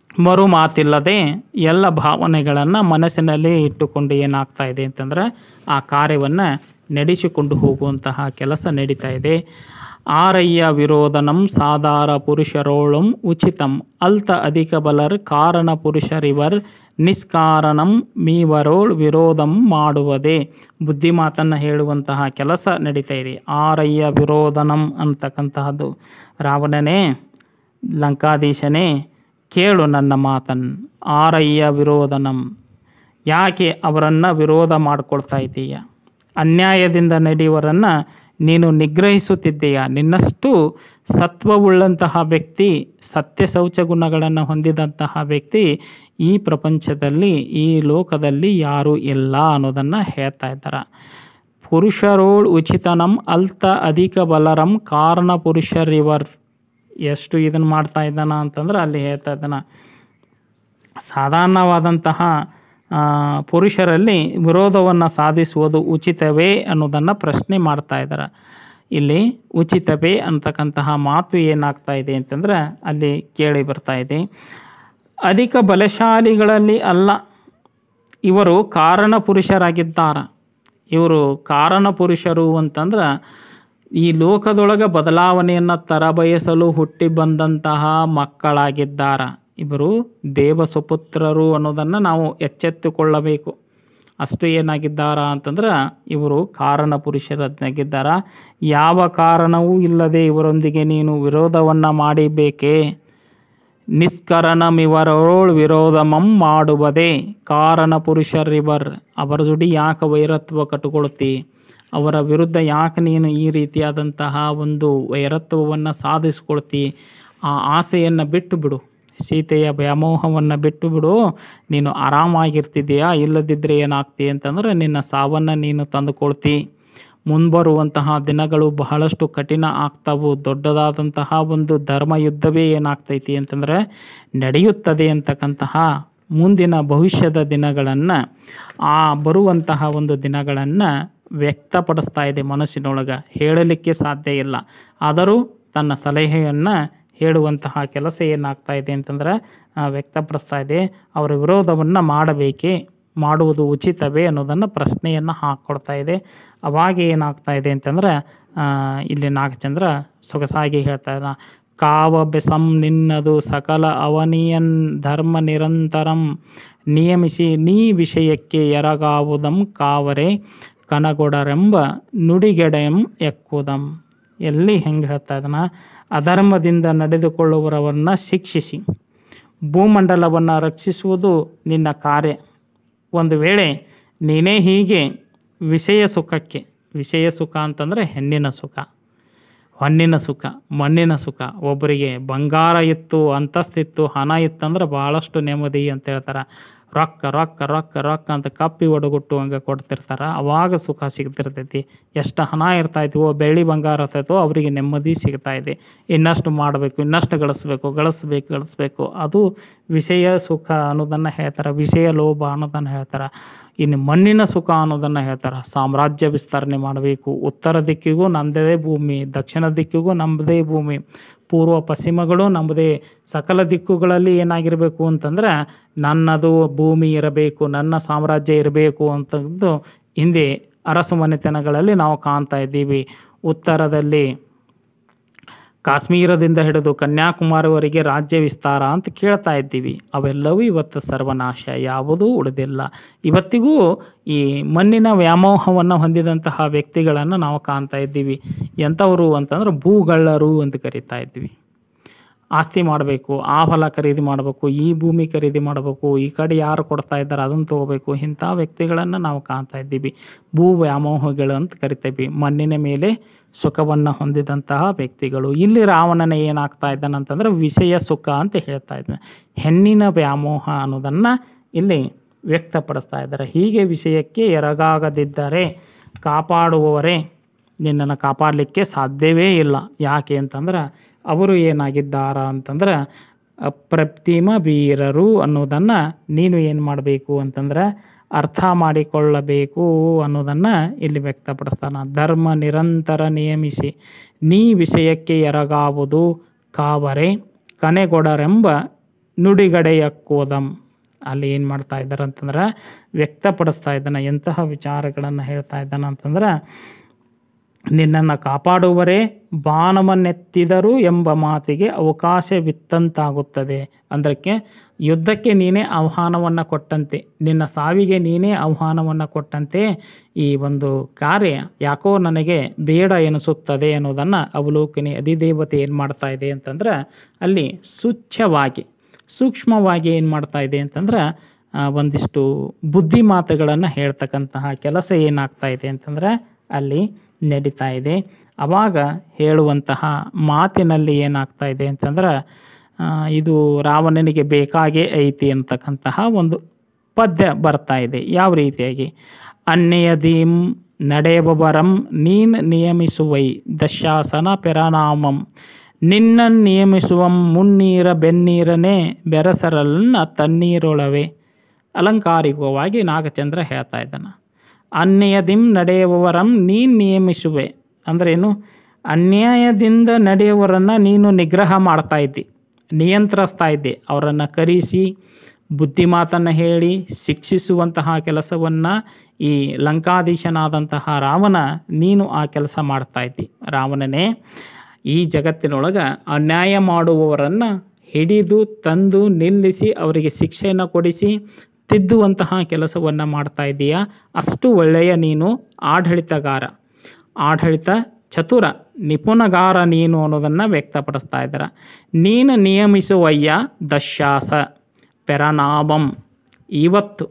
ಮರು ಮಾತಿಲ್ಲದೆ ಎಲ್ಲ ಭಾವನೆಗಳನ್ನು ಮನಸ್ಸಿನಲ್ಲಿ ಇಟ್ಟುಕೊಂಡು ಏನಾಗ್ತಾ ಇದೆ ಅಂತಂದ್ರೆ ಆ ಕಾರ್ಯವನ್ನು ನಡೆಸಿಕೊಂಡು ಹೋಗುವಂತಹ ಕೆಲಸ ನಡೀತಾ ಇದೆ ಆರಯ್ಯ ವಿರೋಧನಂ ಸಾಧಾರ ಪುರುಷರೋಳಂ ಉಚಿತಂ ಅಲ್ತ ಅಧಿಕ ಬಲರ್ ಕಾರಣ ಪುರುಷರಿವರ್ ನಿಷ್ಕಾರಣಂ ಮೀವರೋಳ್ ವಿರೋಧಂ ಮಾಡುವುದೇ ಬುದ್ಧಿ ಮಾತನ್ನು ಹೇಳುವಂತಹ ಕೆಲಸ ನಡೀತಾ ಇದೆ ಆರಯ್ಯ ವಿರೋಧನಂ ಅಂತಕ್ಕಂತಹದ್ದು ರಾವಣನೇ ಲಂಕಾಧೀಶನೇ ಕೇಳು ನನ್ನ ಮಾತನ್ ಆರಯ್ಯ ವಿರೋಧನಂ ಯಾಕೆ ಅವರನ್ನು ವಿರೋಧ ಮಾಡಿಕೊಳ್ತಾ ಇದ್ದೀಯ ಅನ್ಯಾಯದಿಂದ ನಡೆಯುವರನ್ನು ನೀನು ನಿಗ್ರಹಿಸುತ್ತಿದ್ದೀಯ ನಿನ್ನಷ್ಟು ಸತ್ವವುಳ್ಳಂತಹ ವ್ಯಕ್ತಿ ಸತ್ಯ ಶೌಚ ಗುಣಗಳನ್ನು ಹೊಂದಿದಂತಹ ವ್ಯಕ್ತಿ ಈ ಪ್ರಪಂಚದಲ್ಲಿ ಈ ಲೋಕದಲ್ಲಿ ಯಾರೂ ಇಲ್ಲ ಅನ್ನೋದನ್ನು ಹೇಳ್ತಾ ಇದ್ದಾರೆ ಪುರುಷರೋಳ್ ಉಚಿತನಂ ಅಲ್ತ ಅಧಿಕ ಬಲರಂ ಕಾರಣ ಪುರುಷರಿವರ್ ಎಷ್ಟು ಇದನ್ನು ಮಾಡ್ತಾ ಇದ್ದಾನ ಅಂತಂದ್ರೆ ಅಲ್ಲಿ ಹೇಳ್ತಾ ಇದ್ದಾನ ಸಾಧಾರಣವಾದಂತಹ ಆ, ಪುರುಷರಲ್ಲಿ ವಿರೋಧವನ್ನು ಸಾಧಿಸುವುದು ಉಚಿತವೇ ಅನ್ನೋದನ್ನು ಪ್ರಶ್ನೆ ಮಾಡ್ತಾ ಇದ್ದಾರೆ ಇಲ್ಲಿ ಉಚಿತವೇ ಅಂತಕ್ಕಂತಹ ಮಾತು ಏನಾಗ್ತಾ ಇದೆ ಅಂತಂದ್ರೆ ಅಲ್ಲಿ ಕೇಳಿ ಬರ್ತಾ ಇದೆ ಅಧಿಕ ಬಲಶಾಲಿಗಳಲ್ಲಿ ಅಲ್ಲ ಇವರು ಕಾರಣ ಪುರುಷರಾಗಿದ್ದಾರೆ ಇವರು ಕಾರಣ ಪುರುಷರು ಅಂತಂದ್ರೆ ಈ ಲೋಕದೊಳಗೆ ಬದಲಾವಣೆಯನ್ನು ತರಬಯಸಲು ಹುಟ್ಟಿ ಬಂದಂತಹ ಮಕ್ಕಳಾಗಿದ್ದಾರೆ ಇವರು ದೇವ ಸುಪುತ್ರರು ಅನ್ನೋದನ್ನು ನಾವು ಎಚ್ಚೆತ್ತುಕೊಳ್ಳಬೇಕು ಅಷ್ಟು ಏನಾಗಿದ್ದಾರ ಅಂತಂದ್ರೆ ಇವರು ಕಾರಣ ಪುರುಷರಾಗಿದ್ದಾರ ಯಾವ ಕಾರಣವೂ ಇಲ್ಲದೆ ಇವರೊಂದಿಗೆ ನೀನು ವಿರೋಧವನ್ನು ಮಾಡಿಬೇಕೇ ನಿಷ್ಕರಣಮಿವರೋಳ್ ವಿರೋಧಮಂ ಮಾಡುವುದೇ ಕಾರಣ ಪುರುಷರಿವರ್ ಅವರ ಜೋಡಿ ಯಾಕೆ ವೈರತ್ವ ಕಟ್ಟಿಕೊಳ್ತಿ ಅವರ ವಿರುದ್ಧ ಯಾಕೆ ನೀನು ಈ ರೀತಿಯಾದಂತಹ ಒಂದು ವೈರತ್ವವನ್ನು ಸಾಧಿಸ್ಕೊಳ್ತಿ ಆ ಆಸೆಯನ್ನು ಬಿಟ್ಟು ಬಿಡು ಸೀತೆಯ ವ್ಯಾಮೋಹವನ್ನು ಬಿಟ್ಟು ಬಿಡು ನೀನು ಆರಾಮಾಗಿರ್ತಿದೆಯಾ ಇಲ್ಲದಿದ್ದರೆ ಏನಾಗ್ತಿ ಅಂತಂದ್ರೆ ನಿನ್ನ ಸಾವನ್ನು ನೀನು ತಂದುಕೊಳ್ತಿ ಮುಂಬರುವಂತಹ ದಿನಗಳು ಬಹಳಷ್ಟು ಕಠಿಣ ಆಗ್ತಾವು ದೊಡ್ಡದಾದಂತಹ ಒಂದು ಧರ್ಮ ಯುದ್ಧವೇ ಏನಾಗ್ತೈತಿ ಅಂತಂದರೆ ನಡೆಯುತ್ತದೆ ಅಂತಕ್ಕಂತಹ ಮುಂದಿನ ಭವಿಷ್ಯದ ದಿನಗಳನ್ನು ಆ ಬರುವಂತಹ ಒಂದು ದಿನಗಳನ್ನು ವ್ಯಕ್ತಪಡಿಸ್ತಾ ಇದೆ ಮನಸ್ಸಿನೊಳಗೆ ಹೇಳಲಿಕ್ಕೆ ಸಾಧ್ಯ ಇಲ್ಲ ಆದರೂ ತನ್ನ ಸಲಹೆಯನ್ನು ಹೇಳುವಂತಹ ಕೆಲಸ ಏನಾಗ್ತಾ ಇದೆ ಅಂತಂದ್ರೆ ಆ, ವ್ಯಕ್ತಪಡಿಸ್ತಾ ಇದೆ ಅವರ ವಿರೋಧವನ್ನು ಮಾಡಬೇಕೇ ಮಾಡುವುದು ಉಚಿತವೇ ಅನ್ನೋದನ್ನು ಪ್ರಶ್ನೆಯನ್ನು ಹಾಕ್ಕೊಡ್ತಾ ಇದೆ ಅವಾಗ ಏನಾಗ್ತಾ ಇದೆ ಅಂತಂದ್ರೆ ಆ, ಇಲ್ಲಿ ನಾಗಚಂದ್ರ ಸೊಗಸಾಗಿ ಹೇಳ್ತಾ ಇದ್ದ ಕಾವ ಬೆಸಂ ನಿನ್ನದು ಸಕಲ ಅವನಿಯನ್ ಧರ್ಮ ನಿರಂತರಂ ನಿಯಮಿಸಿ ನೀ ವಿಷಯಕ್ಕೆ ಎರಗಾವುದಂ ಕಾವರೆ ಕನಗೊಡರೆಂಬ ನುಡಿಗೆಡೆಂ ಎಕ್ಕುದಂ ಎಲ್ಲಿ ಹೆಂಗೆ ಹೇಳ್ತಾ ಇದನ್ನ ಅಧರ್ಮದಿಂದ ನಡೆದುಕೊಳ್ಳುವವರನ್ನು ಶಿಕ್ಷಿಸಿ ಭೂಮಂಡಲವನ್ನು ರಕ್ಷಿಸುವುದು ನಿನ್ನ ಕಾರ್ಯ ಒಂದು ವೇಳೆ ನೀನೇ ಹೀಗೆ ವಿಷಯ ಸುಖಕ್ಕೆ ವಿಷಯ ಸುಖ ಅಂತಂದರೆ ಹೆಣ್ಣಿನ ಸುಖ ಹೊನ್ನಿನ ಸುಖ ಮಣ್ಣಿನ ಸುಖ ಒಬ್ಬರಿಗೆ ಬಂಗಾರ ಇತ್ತು ಅಂತಸ್ತಿತ್ತು ಹಣ ಇತ್ತಂದ್ರೆ ಭಾಳಷ್ಟು ನೆಮ್ಮದಿ ಅಂತ ಹೇಳ್ತಾರೆ ರೊಕ್ಕ ರೊಕ್ಕ ರೊಕ್ಕ ರೊಕ್ಕ ಅಂತ ಕಪ್ಪಿ ಒಡಗುಟ್ಟು ಹಂಗೆ ಕೊಡ್ತಿರ್ತಾರೆ ಅವಾಗ ಸುಖ ಸಿಗ್ತಿರ್ತೈತಿ ಎಷ್ಟು ಹಣ ಇರ್ತಾಯಿದ್ವೋ ಬೆಳ್ಳಿ ಬಂಗಾರ ಇರ್ತೈತೋ ಅವರಿಗೆ ನೆಮ್ಮದಿ ಸಿಗ್ತಾ ಇದೆ ಇನ್ನಷ್ಟು ಮಾಡಬೇಕು ಇನ್ನಷ್ಟು ಗಳಿಸ್ಬೇಕು ಗಳಿಸ್ಬೇಕು ಗಳಿಸ್ಬೇಕು ಅದು ವಿಷಯ ಸುಖ ಅನ್ನೋದನ್ನು ಹೇಳ್ತಾರೆ ವಿಷಯ ಲೋಭ ಅನ್ನೋದನ್ನು ಹೇಳ್ತಾರೆ ಇನ್ನು ಮಣ್ಣಿನ ಸುಖ ಅನ್ನೋದನ್ನು ಹೇಳ್ತಾರೆ ಸಾಮ್ರಾಜ್ಯ ವಿಸ್ತರಣೆ ಮಾಡಬೇಕು ಉತ್ತರ ದಿಕ್ಕಿಗೂ ನಮ್ಮದೇ ಭೂಮಿ ದಕ್ಷಿಣ ದಿಕ್ಕಿಗೂ ನಮ್ಮದೇ ಭೂಮಿ ಪೂರ್ವ ಪಶ್ಚಿಮಗಳು ನಮ್ಮದೇ ಸಕಲ ದಿಕ್ಕುಗಳಲ್ಲಿ ಏನಾಗಿರಬೇಕು ಅಂತಂದ್ರೆ ನನ್ನದು ಭೂಮಿ ಇರಬೇಕು ನನ್ನ ಸಾಮ್ರಾಜ್ಯ ಇರಬೇಕು ಅಂತಂದು ಹಿಂದೆ ಅರಸು ಮನೆತನಗಳಲ್ಲಿ ನಾವು ಕಾಣ್ತಾ ಇದ್ದೀವಿ ಉತ್ತರದಲ್ಲಿ ಕಾಶ್ಮೀರದಿಂದ ಹಿಡಿದು ಕನ್ಯಾಕುಮಾರಿವರೆಗೆ ರಾಜ್ಯ ವಿಸ್ತಾರ ಅಂತ ಕೇಳ್ತಾ ಇದ್ದೀವಿ ಅವೆಲ್ಲವೂ ಇವತ್ತು ಸರ್ವನಾಶ ಯಾವುದೂ ಉಳಿದಿಲ್ಲ ಇವತ್ತಿಗೂ ಈ ಮಣ್ಣಿನ ವ್ಯಾಮೋಹವನ್ನು ಹೊಂದಿದಂತಹ ವ್ಯಕ್ತಿಗಳನ್ನು ನಾವು ಕಾಣ್ತಾ ಇದ್ದೀವಿ ಎಂಥವರು ಅಂತಂದ್ರೆ ಭೂಗಳ್ಳರು ಅಂತ ಕರಿತಾ ಇದ್ವಿ ಆಸ್ತಿ ಮಾಡಬೇಕು ಆ ಹೊಲ ಖರೀದಿ ಮಾಡಬೇಕು ಈ ಭೂಮಿ ಖರೀದಿ ಮಾಡಬೇಕು ಈ ಕಡೆ ಯಾರು ಕೊಡ್ತಾ ಇದ್ದಾರೆ ಅದನ್ನು ತೊಗೋಬೇಕು ಇಂಥ ವ್ಯಕ್ತಿಗಳನ್ನು ನಾವು ಕಾಣ್ತಾ ಇದ್ದೀವಿ ಭೂ ವ್ಯಾಮೋಹಗಳು ಅಂತ ಕರಿತೀವಿ ಮಣ್ಣಿನ ಮೇಲೆ ಸುಖವನ್ನು ಹೊಂದಿದಂತಹ ವ್ಯಕ್ತಿಗಳು ಇಲ್ಲಿ ರಾವಣನ ಏನಾಗ್ತಾ ಇದ್ದಾನೆ ಅಂತಂದ್ರೆ ವಿಷಯ ಸುಖ ಅಂತ ಹೇಳ್ತಾ ಇದ್ದಾನೆ ಹೆಣ್ಣಿನ ವ್ಯಾಮೋಹ ಅನ್ನೋದನ್ನು ಇಲ್ಲಿ ವ್ಯಕ್ತಪಡಿಸ್ತಾ ಇದ್ದಾರೆ ಹೀಗೆ ವಿಷಯಕ್ಕೆ ಎರಗಾಗದಿದ್ದರೆ ಕಾಪಾಡುವವರೇ ನಿನ್ನನ್ನು ಕಾಪಾಡಲಿಕ್ಕೆ ಸಾಧ್ಯವೇ ಇಲ್ಲ ಯಾಕೆ ಅಂತಂದ್ರೆ ಅವರು ಏನಾಗಿದ್ದಾರ ಅಂತಂದ್ರೆ ಅಪ್ರತಿಮ ವೀರರು ಅನ್ನೋದನ್ನು ನೀನು ಏನು ಮಾಡಬೇಕು ಅಂತಂದ್ರೆ ಅರ್ಥ ಮಾಡಿಕೊಳ್ಳಬೇಕು ಅನ್ನೋದನ್ನು ಇಲ್ಲಿ ವ್ಯಕ್ತಪಡಿಸ್ತಾನೆ ಧರ್ಮ ನಿರಂತರ ನಿಯಮಿಸಿ ನೀ ವಿಷಯಕ್ಕೆ ಎರಗಾವುದು ಕಾವರೆ ಕನೆಗೊಡರೆಂಬ ನುಡಿಗಡೆಯ ಕೋದಂ ಅಲ್ಲಿ ಏನು ಮಾಡ್ತಾ ಇದ್ದಾರೆ ಅಂತಂದ್ರೆ ವ್ಯಕ್ತಪಡಿಸ್ತಾ ಇದ್ದಾನೆ ಎಂತಹ ವಿಚಾರಗಳನ್ನು ಹೇಳ್ತಾ ಇದ್ದಾನೆ ಅಂತಂದ್ರೆ ನಿನ್ನನ್ನು ಕಾಪಾಡುವರೇ ಬಾಣವನ್ನೆತ್ತಿದರು ಎಂಬ ಮಾತಿಗೆ ಅವಕಾಶವಿತ್ತಂತಾಗುತ್ತದೆ ಅದಕ್ಕೆ ಯುದ್ಧಕ್ಕೆ ನೀನೇ ಆಹ್ವಾನವನ್ನು ಕೊಟ್ಟಂತೆ ನಿನ್ನ ಸಾವಿಗೆ ನೀನೇ ಆಹ್ವಾನವನ್ನು ಕೊಟ್ಟಂತೆ ಈ ಒಂದು ಕಾರ್ಯ ಯಾಕೋ ನನಗೆ ಬೇಡ ಎನಿಸುತ್ತದೆ ಅನ್ನೋದನ್ನು ಅವಲೋಕನೆ ಅಧಿದೇವತೆ ಏನು ಮಾಡ್ತಾ ಇದೆ ಅಂತಂದ್ರೆ ಅಲ್ಲಿ ಸೂಚ್ಯವಾಗಿ ಸೂಕ್ಷ್ಮವಾಗಿ ಏನು ಮಾಡ್ತಾ ಇದೆ ಅಂತಂದ್ರೆ ಆ, ಒಂದಿಷ್ಟು ಬುದ್ಧಿ ಮಾತುಗಳನ್ನು ಹೇಳ್ತಕ್ಕಂತಹ ಕೆಲಸ ಏನಾಗ್ತಾ ಇದೆ ಅಂತಂದ್ರೆ ಅಲ್ಲಿ ನಡೀತಾ ಇದೆ ಆವಾಗ ಹೇಳುವಂತಹ ಮಾತಿನಲ್ಲಿ ಏನಾಗ್ತಾ ಇದೆ ಅಂತಂದ್ರೆ ಆ, ಇದು ರಾವಣನಿಗೆ ಬೇಕಾಗೇ ಐತಿ ಅಂತಕ್ಕಂತಹ ಒಂದು ಪದ್ಯ ಬರ್ತಾ ಇದೆ ಯಾವ ರೀತಿಯಾಗಿ ಅನ್ಯದೀಂ ನಡೆಯಬರಂ ನೀನ್ ನಿಯಮಿಸುವೈ ದಶಾಸನ ಪೆರನಾಮಂ ನಿನ್ನ ನಿಯಮಿಸುವಂ ಮುನ್ನೀರ ಬೆನ್ನೀರನೇ ಬೆರಸರನ್ನ ತಣ್ಣೀರೊಳವೆ ಅಲಂಕಾರಿಕವಾಗಿ ನಾಗಚಂದ್ರ ಹೇಳ್ತಾ ಇದ್ದಾನೆ ಅನ್ಯದಿಂ ನಡೆಯುವವರಂ ನೀನು ನಿಯಮಿಸುವೆ ಅಂದ್ರೇನು ಅನ್ಯಾಯದಿಂದ ನಡೆಯುವವರನ್ನು ನೀನು ನಿಗ್ರಹ ಮಾಡ್ತಾ ಇದ್ದಿ ನಿಯಂತ್ರಿಸ್ತಾ ಇದ್ದೆ ಅವರನ್ನು ಕರೆಸಿ ಬುದ್ಧಿ ಮಾತನ್ನು ಹೇಳಿ ಶಿಕ್ಷಿಸುವಂತಹ ಕೆಲಸವನ್ನು ಈ ಲಂಕಾಧೀಶನಾದಂತಹ ರಾವಣ ನೀನು ಆ ಕೆಲಸ ಮಾಡ್ತಾ ಇದ್ದಿ ರಾವಣನೇ ಈ ಜಗತ್ತಿನೊಳಗೆ ಅನ್ಯಾಯ ಮಾಡುವವರನ್ನು ಹಿಡಿದು ತಂದು ನಿಲ್ಲಿಸಿ ಅವರಿಗೆ ಶಿಕ್ಷೆಯನ್ನು ಕೊಡಿಸಿ ತಿದ್ದುವಂತಹ ಕೆಲಸವನ್ನು ಮಾಡ್ತಾ ಇದ್ದೀಯಾ ಅಷ್ಟು ಒಳ್ಳೆಯ ನೀನು ಆಡಳಿತಗಾರ ಆಡಳಿತ ಚತುರ ನಿಪುಣಗಾರ ನೀನು ಅನ್ನೋದನ್ನು ವ್ಯಕ್ತಪಡಿಸ್ತಾ ಇದ್ದಾರೆ ನೀನು ನಿಯಮಿಸುವಯ್ಯ ದಶಾಸ ಪೆರನಾಮಂ ಇವತ್ತು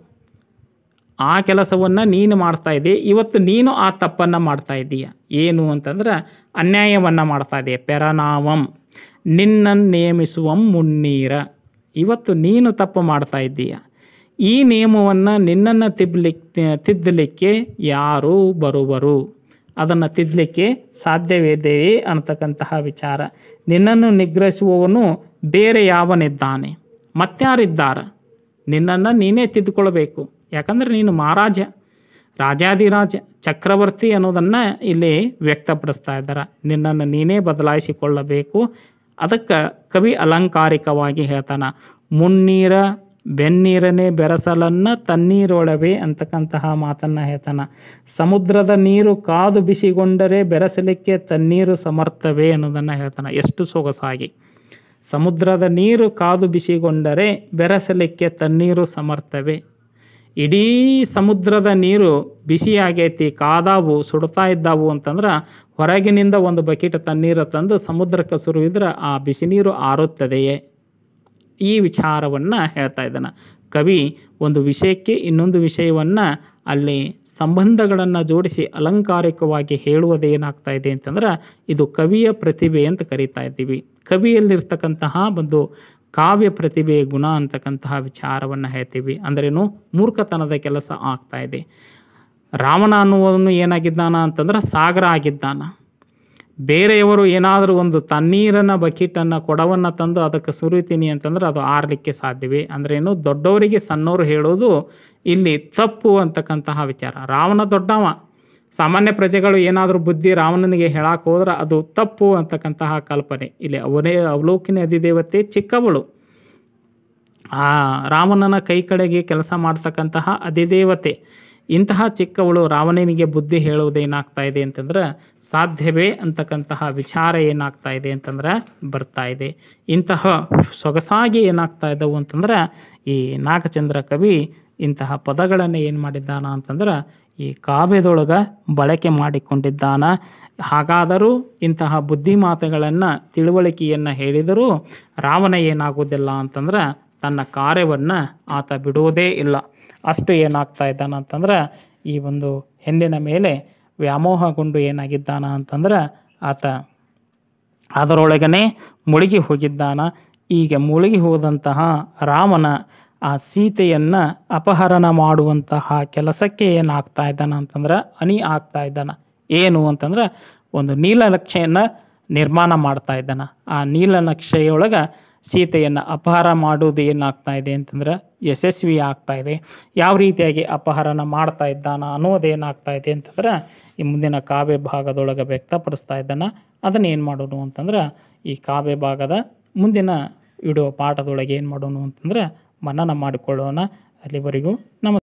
ಆ ಕೆಲಸವನ್ನು ನೀನು ಮಾಡ್ತಾ ಇದ್ದೀಯ ಇವತ್ತು ನೀನು ಆ ತಪ್ಪನ್ನು ಮಾಡ್ತಾ ಇದ್ದೀಯ ಏನು ಅಂತಂದ್ರೆ ಅನ್ಯಾಯವನ್ನು ಮಾಡ್ತಾ ಇದೆಯಾ ಪೆರನಾಮಂ ನಿನ್ನನ್ನು ನೇಮಿಸುವಂ ಮುನ್ನೀರ ಇವತ್ತು ನೀನು ತಪ್ಪು ಮಾಡ್ತಾ ಇದ್ದೀಯ ಈ ನಿಯಮವನ್ನು ನಿನ್ನನ್ನು ತಿದ್ದಲಿಕ್ಕೆ ತಿದ್ದಲಿಕ್ಕೆ ಯಾರೂ ಬರುವರು ಅದನ್ನು ತಿದ್ದಲಿಕ್ಕೆ ಸಾಧ್ಯವಿದೆಯೇ ಅಂತಕ್ಕಂತಹ ವಿಚಾರ ನಿನ್ನನ್ನು ನಿಗ್ರಹಿಸುವವನು ಬೇರೆ ಯಾವನಿದ್ದಾನೆ ಮತ್ಯಾರಿದ್ದಾರೆ ನಿನ್ನನ್ನು ನೀನೇ ತಿದ್ದುಕೊಳ್ಬೇಕು ಯಾಕಂದರೆ ನೀನು ಮಹಾರಾಜ ರಾಜಾದಿರಾಜ ಚಕ್ರವರ್ತಿ ಅನ್ನೋದನ್ನು ಇಲ್ಲಿ ವ್ಯಕ್ತಪಡಿಸ್ತಾ ಇದ್ದಾರೆ ನಿನ್ನನ್ನು ನೀನೇ ಬದಲಾಯಿಸಿಕೊಳ್ಳಬೇಕು ಅದಕ್ಕೆ ಕವಿ ಅಲಂಕಾರಿಕವಾಗಿ ಹೇಳ್ತಾನೆ ಮುನ್ನೀರ ಬೆನ್ನೀರನೇ ಬೆರಸಲನ್ನ ತಣ್ಣೀರೊಳವೆ ಅಂತಕ್ಕಂತಹ ಮಾತನ್ನು ಹೇಳ್ತಾನೆ ಸಮುದ್ರದ ನೀರು ಕಾದು ಬಿಸಿಗೊಂಡರೆ ಬೆರೆಸಲಿಕ್ಕೆ ತಣ್ಣೀರು ಸಮರ್ಥವೇ ಅನ್ನೋದನ್ನು ಹೇಳ್ತಾನೆ ಎಷ್ಟು ಸೊಗಸಾಗಿ ಸಮುದ್ರದ ನೀರು ಕಾದು ಬಿಸಿಗೊಂಡರೆ ಬೆರೆಸಲಿಕ್ಕೆ ತಣ್ಣೀರು ಸಮರ್ಥವೇ ಇಡೀ ಸಮುದ್ರದ ನೀರು ಬಿಸಿಯಾಗೈತಿ ಕಾದಾವು ಸುಡ್ತಾ ಇದ್ದಾವು ಅಂತಂದ್ರೆ ಹೊರಗಿನಿಂದ ಒಂದು ಬಕೆಟ್ ತಣ್ಣೀರು ತಂದು ಸಮುದ್ರಕ್ಕೆ ಸುರುವಿದ್ರೆ ಆ ಬಿಸಿ ನೀರು ಆರುತ್ತದೆಯೇ ಈ ವಿಚಾರವನ್ನು ಹೇಳ್ತಾ ಇದ್ದಾನೆ ಕವಿ ಒಂದು ವಿಷಯಕ್ಕೆ ಇನ್ನೊಂದು ವಿಷಯವನ್ನು ಅಲ್ಲಿ ಸಂಬಂಧಗಳನ್ನು ಜೋಡಿಸಿ ಅಲಂಕಾರಿಕವಾಗಿ ಹೇಳುವುದೇನಾಗ್ತಾ ಇದೆ ಅಂತಂದ್ರೆ ಇದು ಕವಿಯ ಪ್ರತಿಭೆ ಅಂತ ಕರಿತಾ ಇದ್ದೀವಿ ಕವಿಯಲ್ಲಿರ್ತಕ್ಕಂತಹ ಒಂದು ಕಾವ್ಯ ಪ್ರತಿಭೆಯ ಗುಣ ಅಂತಕ್ಕಂತಹ ವಿಚಾರವನ್ನು ಹೇಳ್ತೀವಿ ಅಂದ್ರೇನು ಮೂರ್ಖತನದ ಕೆಲಸ ಆಗ್ತಾ ಇದೆ ರಾವಣ ಅನ್ನುವನು ಏನಾಗಿದ್ದಾನ ಅಂತಂದ್ರೆ ಸಾಗರ ಆಗಿದ್ದಾನ ಬೇರೆಯವರು ಏನಾದರೂ ಒಂದು ತಣ್ಣೀರನ್ನ ಬಕೆಟನ್ನು ಕೊಡವನ್ನು ತಂದು ಅದಕ್ಕೆ ಸುರಿತೀನಿ ಅಂತಂದ್ರೆ ಅದು ಆರಲಿಕ್ಕೆ ಸಾಧ್ಯವೇ ಅಂದ್ರೇನು ದೊಡ್ಡವರಿಗೆ ಸಣ್ಣವರು ಹೇಳೋದು ಇಲ್ಲಿ ತಪ್ಪು ಅಂತಕ್ಕಂತಹ ವಿಚಾರ ರಾವಣ ದೊಡ್ಡವ ಸಾಮಾನ್ಯ ಪ್ರಜೆಗಳು ಏನಾದರೂ ಬುದ್ಧಿ ರಾವಣನಿಗೆ ಹೇಳಕ್ಕೆ ಹೋದ್ರೆ ಅದು ತಪ್ಪು ಅಂತಕ್ಕಂತಹ ಕಲ್ಪನೆ ಇಲ್ಲಿ ಅವರೇ ಅವಲೋಕಿನ ಅಧಿದೇವತೆ ಚಿಕ್ಕವಳು ಆ ರಾವಣನ ಕೈ ಕಡೆಗೆ ಕೆಲಸ ಮಾಡ್ತಕ್ಕಂತಹ ಅಧಿದೇವತೆ ಇಂತಹ ಚಿಕ್ಕವಳು ರಾವಣನಿಗೆ ಬುದ್ಧಿ ಹೇಳುವುದೇನಾಗ್ತಾ ಇದೆ ಅಂತಂದ್ರೆ ಸಾಧ್ಯವೇ ಅಂತಕ್ಕಂತಹ ವಿಚಾರ ಏನಾಗ್ತಾ ಇದೆ ಅಂತಂದ್ರೆ ಬರ್ತಾ ಇದೆ ಇಂತಹ ಸೊಗಸಾಗಿ ಏನಾಗ್ತಾ ಇದ್ದವು ಅಂತಂದ್ರೆ ಈ ನಾಗಚಂದ್ರ ಕವಿ ಇಂತಹ ಪದಗಳನ್ನು ಏನು ಮಾಡಿದ್ದಾನ ಅಂತಂದ್ರೆ ಈ ಕಾವ್ಯದೊಳಗೆ ಬಳಕೆ ಮಾಡಿಕೊಂಡಿದ್ದಾನ ಹಾಗಾದರೂ ಇಂತಹ ಬುದ್ಧಿ ಮಾತುಗಳನ್ನು ತಿಳುವಳಿಕೆಯನ್ನು ಹೇಳಿದರೂ ರಾವಣ ಏನಾಗೋದಿಲ್ಲ ಅಂತಂದ್ರೆ ತನ್ನ ಕಾರ್ಯವನ್ನು ಆತ ಬಿಡುವುದೇ ಇಲ್ಲ ಅಷ್ಟು ಏನಾಗ್ತಾ ಇದ್ದಾನ ಅಂತಂದ್ರೆ ಈ ಒಂದು ಹೆಣ್ಣಿನ ಮೇಲೆ ವ್ಯಾಮೋಹಗೊಂಡು ಏನಾಗಿದ್ದಾನ ಅಂತಂದ್ರೆ ಆತ ಅದರೊಳಗನೆ ಮುಳುಗಿ ಹೋಗಿದ್ದಾನ ಈಗ ಮುಳುಗಿ ಹೋದಂತಹ ರಾಮನ ಆ ಸೀತೆಯನ್ನು ಅಪಹರಣ ಮಾಡುವಂತಹ ಕೆಲಸಕ್ಕೆ ಏನಾಗ್ತಾ ಇದ್ದಾನ ಅಂತಂದ್ರೆ ಅಣಿ ಆಗ್ತಾ ಇದ್ದಾನ ಏನು ಅಂತಂದ್ರೆ ಒಂದು ನೀಲನಕ್ಷೆಯನ್ನು ನಿರ್ಮಾಣ ಮಾಡ್ತಾ ಇದ್ದಾನ ಆ ನೀಲನಕ್ಷೆಯೊಳಗೆ ಸೀತೆಯನ್ನು ಅಪಹಾರ ಮಾಡುವುದು ಏನಾಗ್ತಾ ಇದೆ ಅಂತಂದ್ರೆ ಯಶಸ್ವಿ ಆಗ್ತಾ ಇದೆ ಯಾವ ರೀತಿಯಾಗಿ ಅಪಹರಣ ಮಾಡ್ತಾ ಇದ್ದಾನ ಅನ್ನೋದೇನಾಗ್ತಾ ಇದೆ ಅಂತಂದ್ರೆ ಈ ಮುಂದಿನ ಕಾವ್ಯ ಭಾಗದೊಳಗೆ ವ್ಯಕ್ತಪಡಿಸ್ತಾ ಇದ್ದಾನ ಅದನ್ನು ಏನು ಮಾಡೋದು ಅಂತಂದ್ರೆ ಈ ಕಾವ್ಯ ಭಾಗದ ಮುಂದಿನ ವಿಡಿಯೋ ಪಾಠದೊಳಗೆ ಏನು ಮಾಡೋಣ ಅಂತಂದ್ರೆ ಮನನ ಮಾಡಿಕೊಳ್ಳೋಣ ಅಲ್ಲಿವರೆಗೂ ನಮಸ್ಕಾರ